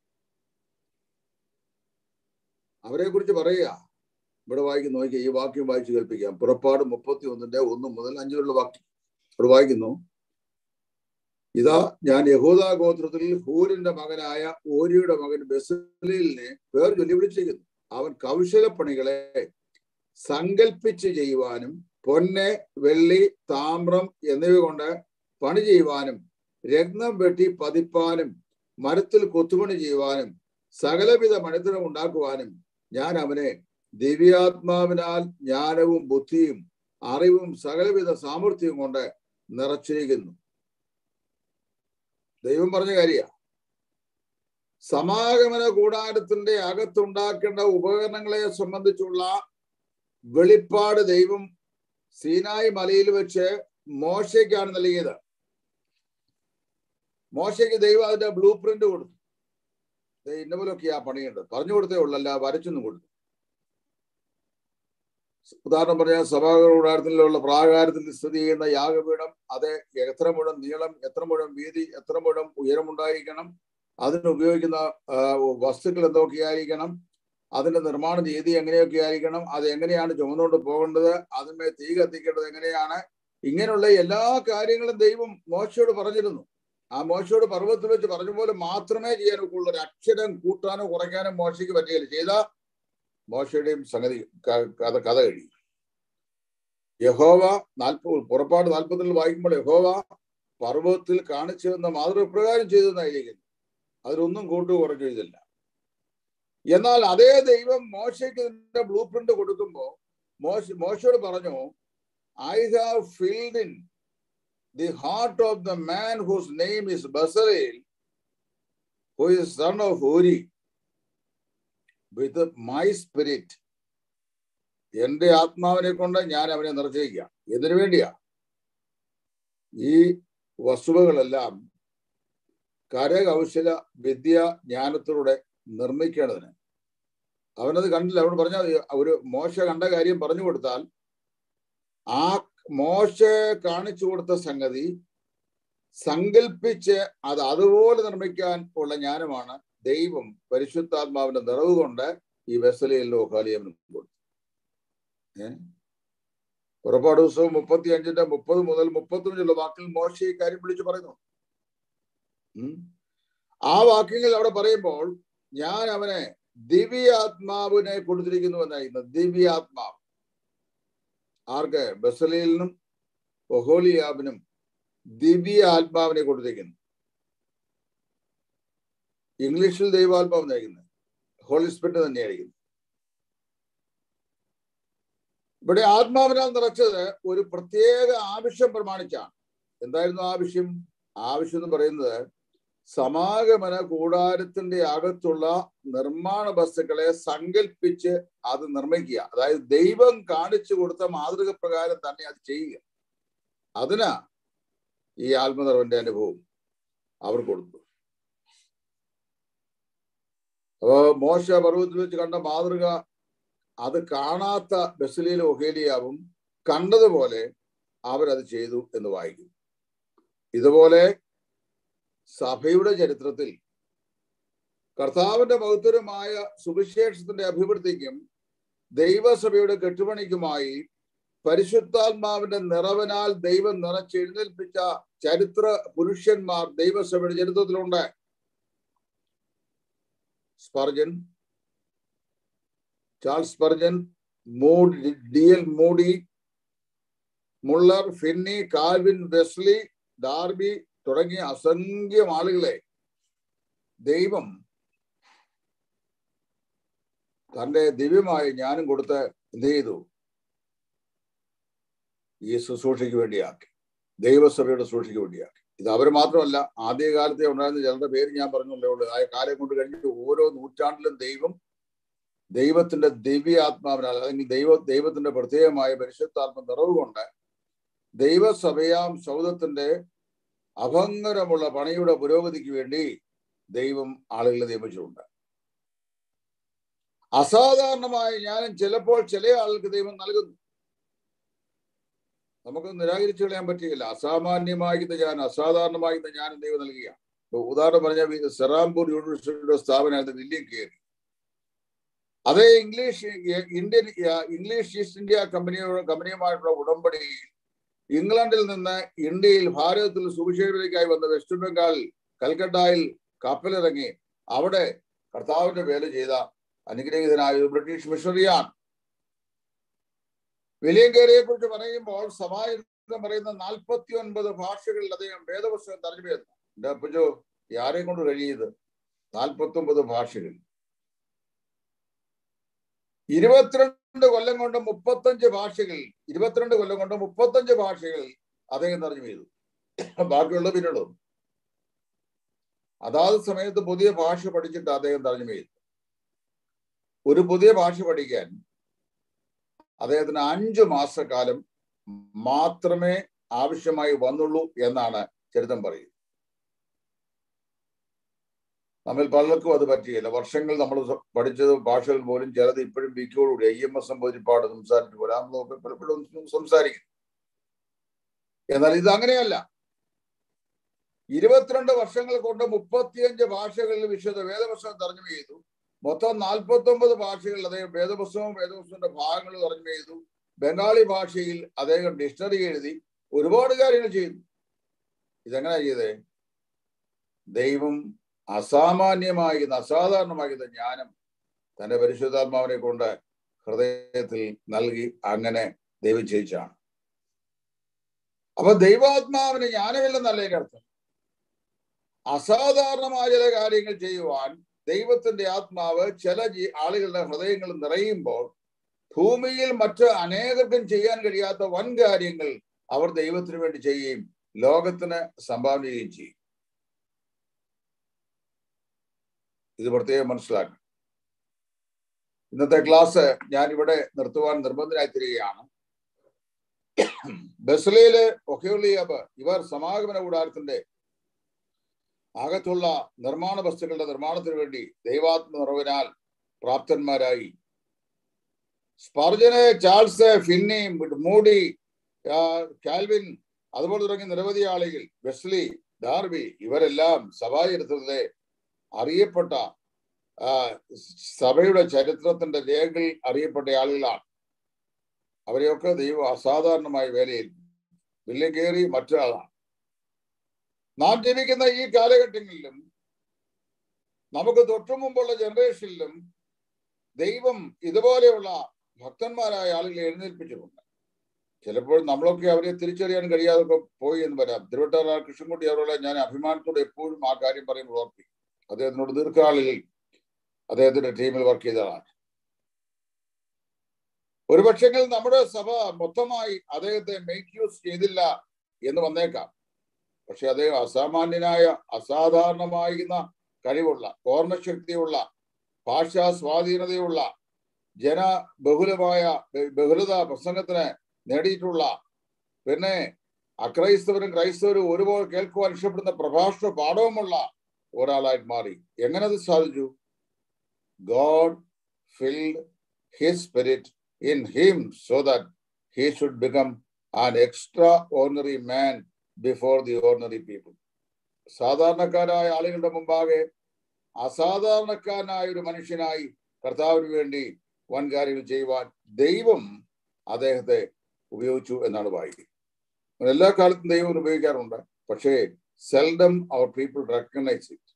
അവരെ കുറിച്ച് പറയുക ഇവിടെ വായിക്കുന്നു നോക്കി ഈ വാക്യം വായിച്ചു കേൾപ്പിക്കാം പുറപ്പാട് മുപ്പത്തി ഒന്നിന്റെ ഒന്ന് മുതൽ അഞ്ചു വരെയുള്ള വാക്യം ഇവിടെ വായിക്കുന്നു ഇതാ ഞാൻ യഹൂദാ ഗോത്രത്തിൽ ഹൂരിന്റെ മകനായ ഓരിയുടെ മകൻ ബസലിനെ പേർ ചൊല്ലി വിളിച്ചിരിക്കുന്നു അവൻ കൗശലപ്പണികളെ സങ്കൽപ്പിച്ച് ചെയ്യുവാനും പൊന്ന് വെള്ളി താമ്രം എന്നിവ കൊണ്ട് പണി ചെയ്യുവാനും രത്നം വെട്ടി പതിപ്പാനും മരത്തിൽ കൊത്തുപണി ചെയ്യുവാനും സകലവിധ മണിത്തരം ഉണ്ടാക്കുവാനും ഞാൻ അവനെ ദിവ്യാത്മാവിനാൽ ജ്ഞാനവും ബുദ്ധിയും അറിവും സകലവിധ സാമർഥ്യവും കൊണ്ട് നിറച്ചിരിക്കുന്നു ദൈവം പറഞ്ഞ കാര്യ സമാഗമന കൂടാരത്തിന്റെ അകത്തുണ്ടാക്കേണ്ട ഉപകരണങ്ങളെ സംബന്ധിച്ചുള്ള വെളിപ്പാട് ദൈവം സീനായി മലയിൽ വെച്ച് മോശയ്ക്കാണ് നൽകിയത് മോശയ്ക്ക് ദൈവം അതിന്റെ ബ്ലൂ പ്രിന്റ് കൊടുത്തു ഇന്ന പോലൊക്കെയാ പണിയുണ്ട് പറഞ്ഞു കൊടുത്തേ ഉള്ളല്ല വരച്ചൊന്നും കൊടുത്തു ഉദാഹരണം പറഞ്ഞാൽ സഭാഗത കൂടാരത്തിലുള്ള പ്രാകാരത്തിൽ സ്ഥിതി ചെയ്യുന്ന യാഗപീഠം അത് എത്ര മുഴം നീളം എത്ര മുഴം വീതി എത്ര മുഴം ഉയരമുണ്ടായിരിക്കണം അതിന് ഉപയോഗിക്കുന്ന വസ്തുക്കൾ എന്തൊക്കെയായിരിക്കണം അതിന്റെ നിർമ്മാണ രീതി എങ്ങനെയൊക്കെ ആയിരിക്കണം അത് എങ്ങനെയാണ് ചുമന്നുകൊണ്ട് പോകേണ്ടത് അതിന്മേൽ തീ കത്തിക്കേണ്ടത് എങ്ങനെയാണ് ഇങ്ങനെയുള്ള എല്ലാ കാര്യങ്ങളും ദൈവം മോശയോട് പറഞ്ഞിരുന്നു ആ മോശയോട് പർവ്വത്തിൽ വെച്ച് പറഞ്ഞ പോലെ മാത്രമേ ചെയ്യാൻ ഒക്കുള്ളൂ ഒരു അക്ഷരം കൂട്ടാനോ കുറയ്ക്കാനോ മോശയ്ക്ക് പറ്റുകയില്ല ചെയ്ത മോശയുടെയും സംഗതി കഥ കഥ കഴിയും യഹോവ നാൽപ്പത് പുറപ്പാട് നാൽപ്പതിൽ വായിക്കുമ്പോൾ യഹോവ പർവ്വതത്തിൽ കാണിച്ചു വന്ന മാതൃപ്രകാരം ചെയ്തെന്നായിരിക്കുന്നു അതിലൊന്നും കൂട്ടു കുറഞ്ഞു ചെയ്തില്ല എന്നാൽ അതേ ദൈവം മോശയ്ക്ക് ഇതിന്റെ ബ്ലൂ പ്രിന്റ് കൊടുക്കുമ്പോൾ മോശ മോശയോട് പറഞ്ഞു I have filled in the heart of the man whose name is Bezalel who is son of Uri with my spirit എന്റെ ആത്മാവിനെ കൊണ്ട് ഞാൻ അവനെ നിറച്ചേക്കുക എന്തിനു വേണ്ടിയാ ഈ വസ്തുവകളെല്ലാം കരകൗശല വിദ്യ ജ്ഞാനത്തിലൂടെ നിർമ്മിക്കേണ്ടതിന് അവനത് കണ്ടില്ല അവൻ പറഞ്ഞ ഒരു മോശ കണ്ട കാര്യം പറഞ്ഞു കൊടുത്താൽ ആ മോശ കാണിച്ചു കൊടുത്ത സംഗതി സങ്കല്പിച്ച് അത് അതുപോലെ നിർമ്മിക്കാൻ ഉള്ള ജ്ഞാനമാണ് ദൈവം പരിശുദ്ധാത്മാവിന്റെ നിറവ് കൊണ്ട് ഈ വെസലയിലോ കാലിയവനും കൊടുത്തു ഏഹ് പുറപ്പാട് ദിവസവും മുപ്പത്തി അഞ്ചിന്റെ മുപ്പത് മുതൽ മുപ്പത്തിയഞ്ചുള്ള വാക്കിൽ മോശ ഈ കാര്യം വിളിച്ചു പറയുന്നു ആ വാക്യങ്ങൾ അവിടെ പറയുമ്പോൾ ഞാൻ അവനെ ദിവ്യാത്മാവിനെ കൊടുത്തിരിക്കുന്നു എന്നായിരുന്നു ദിവ്യാത്മാവ് ആർക്ക് ബസലീലിനും ഒഹോലിയാബിനും ദിവ്യ ആത്മാവിനെ കൊടുത്തിരിക്കുന്നു ഇംഗ്ലീഷിൽ ദൈവാത്മാവ് നയിക്കുന്നത് ഹോളി സ്പിരിറ്റ് തന്നെയായിരിക്കുന്നു ഇവിടെ ആത്മാവിനാൽ നിറച്ചത് ഒരു പ്രത്യേക ആവശ്യം പ്രമാണിച്ചാണ് എന്തായിരുന്നു ആവശ്യം ആവശ്യം എന്ന് പറയുന്നത് സമാഗമന കൂടാരത്തിന്റെ അകത്തുള്ള നിർമ്മാണ വസ്തുക്കളെ സങ്കല്പിച്ച് അത് നിർമ്മിക്കുക അതായത് ദൈവം കാണിച്ചു കൊടുത്ത മാതൃക പ്രകാരം തന്നെ അത് ചെയ്യുക അതിനാ ഈ ആത്മനിർവന്റെ അനുഭവം അവർ കൊടുത്തു അപ്പോ മോശ പർവ്വതത്തിൽ വെച്ച് കണ്ട മാതൃക അത് കാണാത്ത ബസലിയിലെ ഒഹേലിയാവും കണ്ടതുപോലെ അവരത് ചെയ്തു എന്ന് വായിക്കും ഇതുപോലെ സഭയുടെ ചരിത്രത്തിൽ കർത്താവിന്റെ മഹത്വരമായ സുവിശേഷത്തിന്റെ അഭിവൃദ്ധിക്കും ദൈവസഭയുടെ കെട്ടുപണിക്കുമായി പരിശുദ്ധാത്മാവിന്റെ നിറവനാൽ ദൈവം നിറച്ചെഴുന്നേൽപ്പിച്ച ചരിത്ര പുരുഷന്മാർ ദൈവസഭയുടെ ചരിത്രത്തിലുണ്ട് Spurgeon Charles Spurgeon Moody D L Moody Muller Finney Calvin Wesley Darby തുടങ്ങിയ അസംഖ്യം ആളുകളെ ദൈവം തന്റെ ദിവ്യമായി ഞാനും കൊടുത്ത് എന്ത് ചെയ്തു ഈ ശുശ്രൂഷയ്ക്ക് വേണ്ടിയാക്കി ദൈവസഭയുടെ ശുശ്രൂഷയ്ക്ക് വേണ്ടിയാക്കി ഇത് അവർ മാത്രമല്ല ആദ്യകാലത്തെ ഉണ്ടായിരുന്ന ചിലരുടെ പേര് ഞാൻ പറഞ്ഞല്ലേ ഉള്ളൂ ആ കാലം കൊണ്ട് കഴിഞ്ഞിട്ട് ഓരോ നൂറ്റാണ്ടിലും ദൈവം ദൈവത്തിന്റെ ദിവ്യ ആത്മാവിനാൽ അല്ലെങ്കിൽ ദൈവ ദൈവത്തിന്റെ പ്രത്യേകമായ പരിശുദ്ധാത്മ നിറവ് കൊണ്ട് ദൈവസഭയാം സൗദത്തിന്റെ അഭംഗരമുള്ള പണിയുടെ പുരോഗതിക്ക് വേണ്ടി ദൈവം ആളുകളെ നിയമിച്ചിട്ടുണ്ട് അസാധാരണമായ ജ്ഞാനം ചിലപ്പോൾ ചില ആളുകൾക്ക് ദൈവം നൽകുന്നു നമുക്ക് നിരാകരിച്ചു കളയാൻ പറ്റുകയില്ല അസാമാന്യമായിരുന്ന ഞാൻ അസാധാരണമായിരുന്ന ജ്ഞാനം ദൈവം നൽകുക ഉദാഹരണം പറഞ്ഞ സെറാംപൂർ യൂണിവേഴ്സിറ്റിയുടെ സ്ഥാപനമായിരുന്നു വില്യം കയറി അതേ English Indian English East India കമ്പനിയോ കമ്പനിയുമായിട്ടുള്ള ഉടമ്പടിയിൽ ഇംഗ്ലണ്ടിൽ നിന്ന് ഇന്ത്യയിൽ ഭാരതത്തിൽ സുവിശേഷത്തിലേക്കായി വന്ന വെസ്റ്റ് ബംഗാളിൽ കൽക്കട്ടയിൽ കപ്പലിറങ്ങി അവിടെ കർത്താവിന്റെ വേല ചെയ്ത അനുഗ്രഹീതനായ ഒരു ബ്രിട്ടീഷ് മിഷണറിയാണ് വിലിയം കേരിയെ കുറിച്ച് പറയുമ്പോൾ സമാഹിതം പറയുന്ന നാൽപ്പത്തി ഒൻപത് ഭാഷകളിൽ അദ്ദേഹം വേദപുസ്തകം തർജ്ജമ ചെയ്യുന്നു എന്റെ അപ്പച്ചോ ആരെ കൊണ്ട് കഴിയത് നാൽപ്പത്തി ഒമ്പത് ഭാഷകൾ ഇരുപത്തിരണ്ട് കൊല്ലം കൊണ്ട് മുപ്പത്തഞ്ച് ഭാഷകൾ ഇരുപത്തിരണ്ട് കൊല്ലം കൊണ്ട് മുപ്പത്തഞ്ച് ഭാഷകൾ അദ്ദേഹം തർജ്ജമ ചെയ്തു ബാക്കിയുള്ള പിന്നീടും അതാത് സമയത്ത് പുതിയ ഭാഷ പഠിച്ചിട്ട് അദ്ദേഹം തർജ്ജമ ചെയ്തു ഒരു പുതിയ ഭാഷ പഠിക്കാൻ അദ്ദേഹത്തിന് അഞ്ചു മാസക്കാലം മാത്രമേ ആവശ്യമായി വന്നുള്ളൂ എന്നാണ് ചരിത്രം പറയുന്നത് നമ്മിൽ പലർക്കും അത് പറ്റിയില്ല വർഷങ്ങൾ നമ്മൾ പഠിച്ചത് ഭാഷകൾ പോലും ചിലത് ഇപ്പോഴും വിക്കോടുകൂടി ഐ എം എസ് സംബന്ധിപ്പാട് സംസാരിച്ചു വരാമൊക്കെ പലപ്പോഴും സംസാരിക്കും എന്നാൽ ഇത് അങ്ങനെയല്ല ഇരുപത്തിരണ്ട് വർഷങ്ങൾ കൊണ്ട് മുപ്പത്തിയഞ്ച് ഭാഷകളിൽ വിശുദ്ധ വേദപുസ്തകം തർജ്ജമ ചെയ്തു മൊത്തം നാൽപ്പത്തി ഒമ്പത് ഭാഷകളിൽ അദ്ദേഹം വേദപുസ്തകവും വേദപുസ്തകത്തിന്റെ ഭാഗങ്ങൾ തർജ്ജമ ചെയ്തു ബംഗാളി ഭാഷയിൽ അദ്ദേഹം ഡിക്ഷണറി എഴുതി ഒരുപാട് കാര്യങ്ങൾ ചെയ്തു ഇതെങ്ങനെ ചെയ്തേ ദൈവം അസാമാന്യമാകുന്ന അസാധാരണമാകുന്ന ജ്ഞാനം തന്റെ പരിശുദ്ധാത്മാവിനെ കൊണ്ട് ഹൃദയത്തിൽ നൽകി അങ്ങനെ ദൈവം ചെയ്യിച്ചാണ് അപ്പൊ ദൈവാത്മാവിന് ജ്ഞാനമില്ലെന്നല്ല എൻ്റെ അർത്ഥം അസാധാരണമായ ചില കാര്യങ്ങൾ ചെയ്യുവാൻ ദൈവത്തിന്റെ ആത്മാവ് ചില ആളുകളുടെ ഹൃദയങ്ങൾ നിറയുമ്പോൾ ഭൂമിയിൽ മറ്റ് അനേകർക്കും ചെയ്യാൻ കഴിയാത്ത വൻ കാര്യങ്ങൾ അവർ ദൈവത്തിന് വേണ്ടി ചെയ്യുകയും ലോകത്തിന് സംഭാവന ചെയ്യുകയും ചെയ്യും ഇത് പ്രത്യേകം മനസ്സിലാക്കണം ഇന്നത്തെ ക്ലാസ് ഞാൻ ഇവിടെ നിർത്തുവാൻ നിർബന്ധനായി തരികയാണ് ബസ്ലയില് ഒഹേളിയബ് ഇവർ സമാഗമന കൂടാരത്തിന്റെ അകത്തുള്ള നിർമ്മാണ വസ്തുക്കളുടെ നിർമ്മാണത്തിന് വേണ്ടി ദൈവാത്മ നിറവിനാൽ പ്രാപ്തന്മാരായി സ്പർജന് ചാൾസ് ഫിന്നി മൂഡി ആ, കാൽവിൻ അതുപോലെ തുടങ്ങിയ നിരവധി ആളുകൾ വെസ്ലി ഡാർബി ഇവരെല്ലാം സഭാചരിത്രത്തിലെ അറിയപ്പെട്ട ആ, സഭയുടെ ചരിത്രത്തിന്റെ രേഖകൾ അറിയപ്പെട്ട ആളുകളാണ് അവരെയൊക്കെ ദൈവം അസാധാരണമായ വേലയിൽ വില്യം കയറി മറ്റൊരാളാണ് നാം ജീവിക്കുന്ന ഈ കാലഘട്ടങ്ങളിലും നമുക്ക് തൊട്ടു മുമ്പുള്ള ജനറേഷനിലും ദൈവം ഇതുപോലെയുള്ള ഭക്തന്മാരായ ആളുകളെ എഴുന്നേൽപ്പിച്ചിട്ടുണ്ട് ചിലപ്പോൾ നമ്മളൊക്കെ അവരെ തിരിച്ചറിയാൻ കഴിയാതെ പോയി എന്ന് വരാം തിരുവട്ടാറ കൃഷ്ണൻകുട്ടി അവരോട് ഞാൻ അഭിമാനത്തോടെ എപ്പോഴും ആ കാര്യം പറയുമ്പോൾ ഓർപ്പിക്കും അദ്ദേഹത്തിനോട് ദീർഘകാലിൽ അദ്ദേഹത്തിന്റെ ടീമിൽ വർക്ക് ചെയ്ത ആളാണ് ഒരുപക്ഷെങ്കിൽ നമ്മുടെ സഭ മൊത്തമായി അദ്ദേഹത്തെ മേക്ക് യൂസ് ചെയ്തില്ല എന്ന് വന്നേക്കാം പക്ഷെ അദ്ദേഹം അസാമാന്യനായ അസാധാരണമായിരുന്ന കഴിവുള്ള ഓർമ്മശക്തിയുള്ള ഭാഷാ സ്വാധീനതയുള്ള ജന ബഹുലമായ ബ- ബഹുലത പ്രസംഗത്തിന് നേടിയിട്ടുള്ള പിന്നെ അക്രൈസ്തവരും ക്രൈസ്തവരും ഒരുപോലെ കേൾക്കുവാൻ ഇഷ്ടപ്പെടുന്ന പ്രഭാഷണ പാഠവുമുള്ള ഒരാളായിട്ട് മാറി എങ്ങനെ അത് സാധിച്ചു God filled his spirit in him so that he should become an extraordinary man before the ordinary people സാധാരണക്കാരായ ആളുകളുടെ മുമ്പാകെ അസാധാരണക്കാരനായ ഒരു മനുഷ്യനായി കർത്താവിന് വേണ്ടി വൻ കാര്യങ്ങൾ ചെയ്യുവാൻ ദൈവം അദ്ദേഹത്തെ ഉപയോഗിച്ചു എന്നാണ് വായിക്കുന്നത് എല്ലാ കാലത്തും ദൈവം ഉപയോഗിക്കാറുണ്ട് പക്ഷേ സെൽഡം അവർ പീപ്പിൾ റെക്കഗ്നൈസ് ഇറ്റ്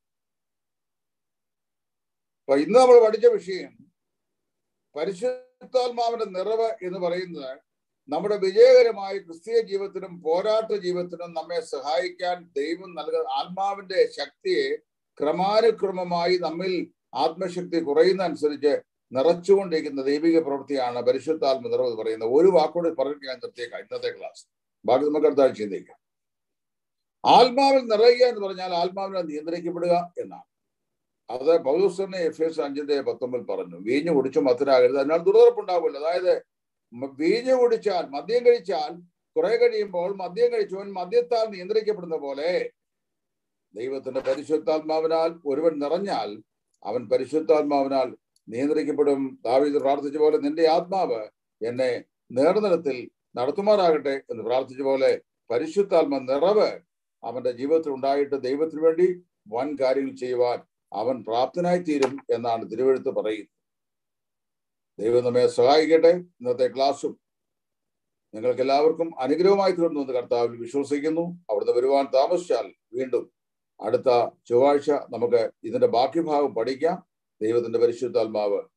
അപ്പൊ ഇന്ന് നമ്മൾ പഠിച്ച വിഷയം പരിശുദ്ധാത്മാവിന്റെ നിറവ് എന്ന് പറയുന്നത് നമ്മുടെ വിജയകരമായ ക്രിസ്തീയ ജീവിതത്തിനും പോരാട്ട ജീവിതത്തിനും നമ്മെ സഹായിക്കാൻ ദൈവം നൽകുന്ന ആത്മാവിന്റെ ശക്തിയെ ക്രമാനുക്രമമായി നമ്മിൽ ആത്മശക്തി കുറയുന്ന അനുസരിച്ച് നിറച്ചുകൊണ്ടിരിക്കുന്ന ദൈവിക പ്രവൃത്തിയാണ് പരിശുദ്ധാത്മ നിറവ് എന്ന് പറയുന്നത് ഒരു വാക്കോട് പറഞ്ഞിട്ട് ഞാൻ നിർത്തിയേക്കാം ഇന്നത്തെ ക്ലാസ് ബാക്കി നമുക്ക് അടുത്ത ആഴ്ച ചിന്തിക്കാം ആത്മാവിൽ നിറയുക എന്ന് പറഞ്ഞാൽ ആത്മാവിനെ നിയന്ത്രിക്കപ്പെടുക എന്നാണ് അത് പൗലോസനെ എഫ് എസ് അഞ്ചിന്റെ പത്തൊമ്പതിൽ പറഞ്ഞു വീഞ്ഞു കുടിച്ചു മത്തരാകരുത് അതിനാൽ ദുർതറപ്പുണ്ടാവില്ല അതായത് മ- വീഞ്ഞു കുടിച്ചാൽ മദ്യം കഴിച്ചാൽ കുറെ കഴിയുമ്പോൾ മദ്യം കഴിച്ചവൻ മദ്യത്താൽ നിയന്ത്രിക്കപ്പെടുന്ന പോലെ ദൈവത്തിന്റെ പരിശുദ്ധാത്മാവിനാൽ ഒരുവൻ നിറഞ്ഞാൽ അവൻ പരിശുദ്ധാത്മാവിനാൽ നിയന്ത്രിക്കപ്പെടും ദാവീദ് പ്രാർത്ഥിച്ച പോലെ നിന്റെ ആത്മാവ് എന്നെ നേർനിലത്തിൽ നടത്തുമാറാകട്ടെ എന്ന് പ്രാർത്ഥിച്ച പോലെ പരിശുദ്ധാത്മ നിറവ് അവന്റെ ജീവിതത്തിൽ ഉണ്ടായിട്ട് ദൈവത്തിന് വേണ്ടി വൻ കാര്യങ്ങൾ ചെയ്യുവാൻ അവൻ പ്രാപ്തനായി തീരും എന്നാണ് തിരുവഴുത്ത് പറയുന്നത് ദൈവം നമ്മെ സഹായിക്കട്ടെ ഇന്നത്തെ ക്ലാസ്സും നിങ്ങൾക്ക് എല്ലാവർക്കും അനുഗ്രഹമായി തീർന്നു എന്ന് കർത്താവിൽ വിശ്വസിക്കുന്നു അവിടുന്ന് വരുവാൻ താമസിച്ചാൽ വീണ്ടും അടുത്ത ചൊവ്വാഴ്ച നമുക്ക് ഇതിന്റെ ബാക്കി ഭാഗം പഠിക്കാം ദൈവത്തിന്റെ പരിശുദ്ധാത്മാവ്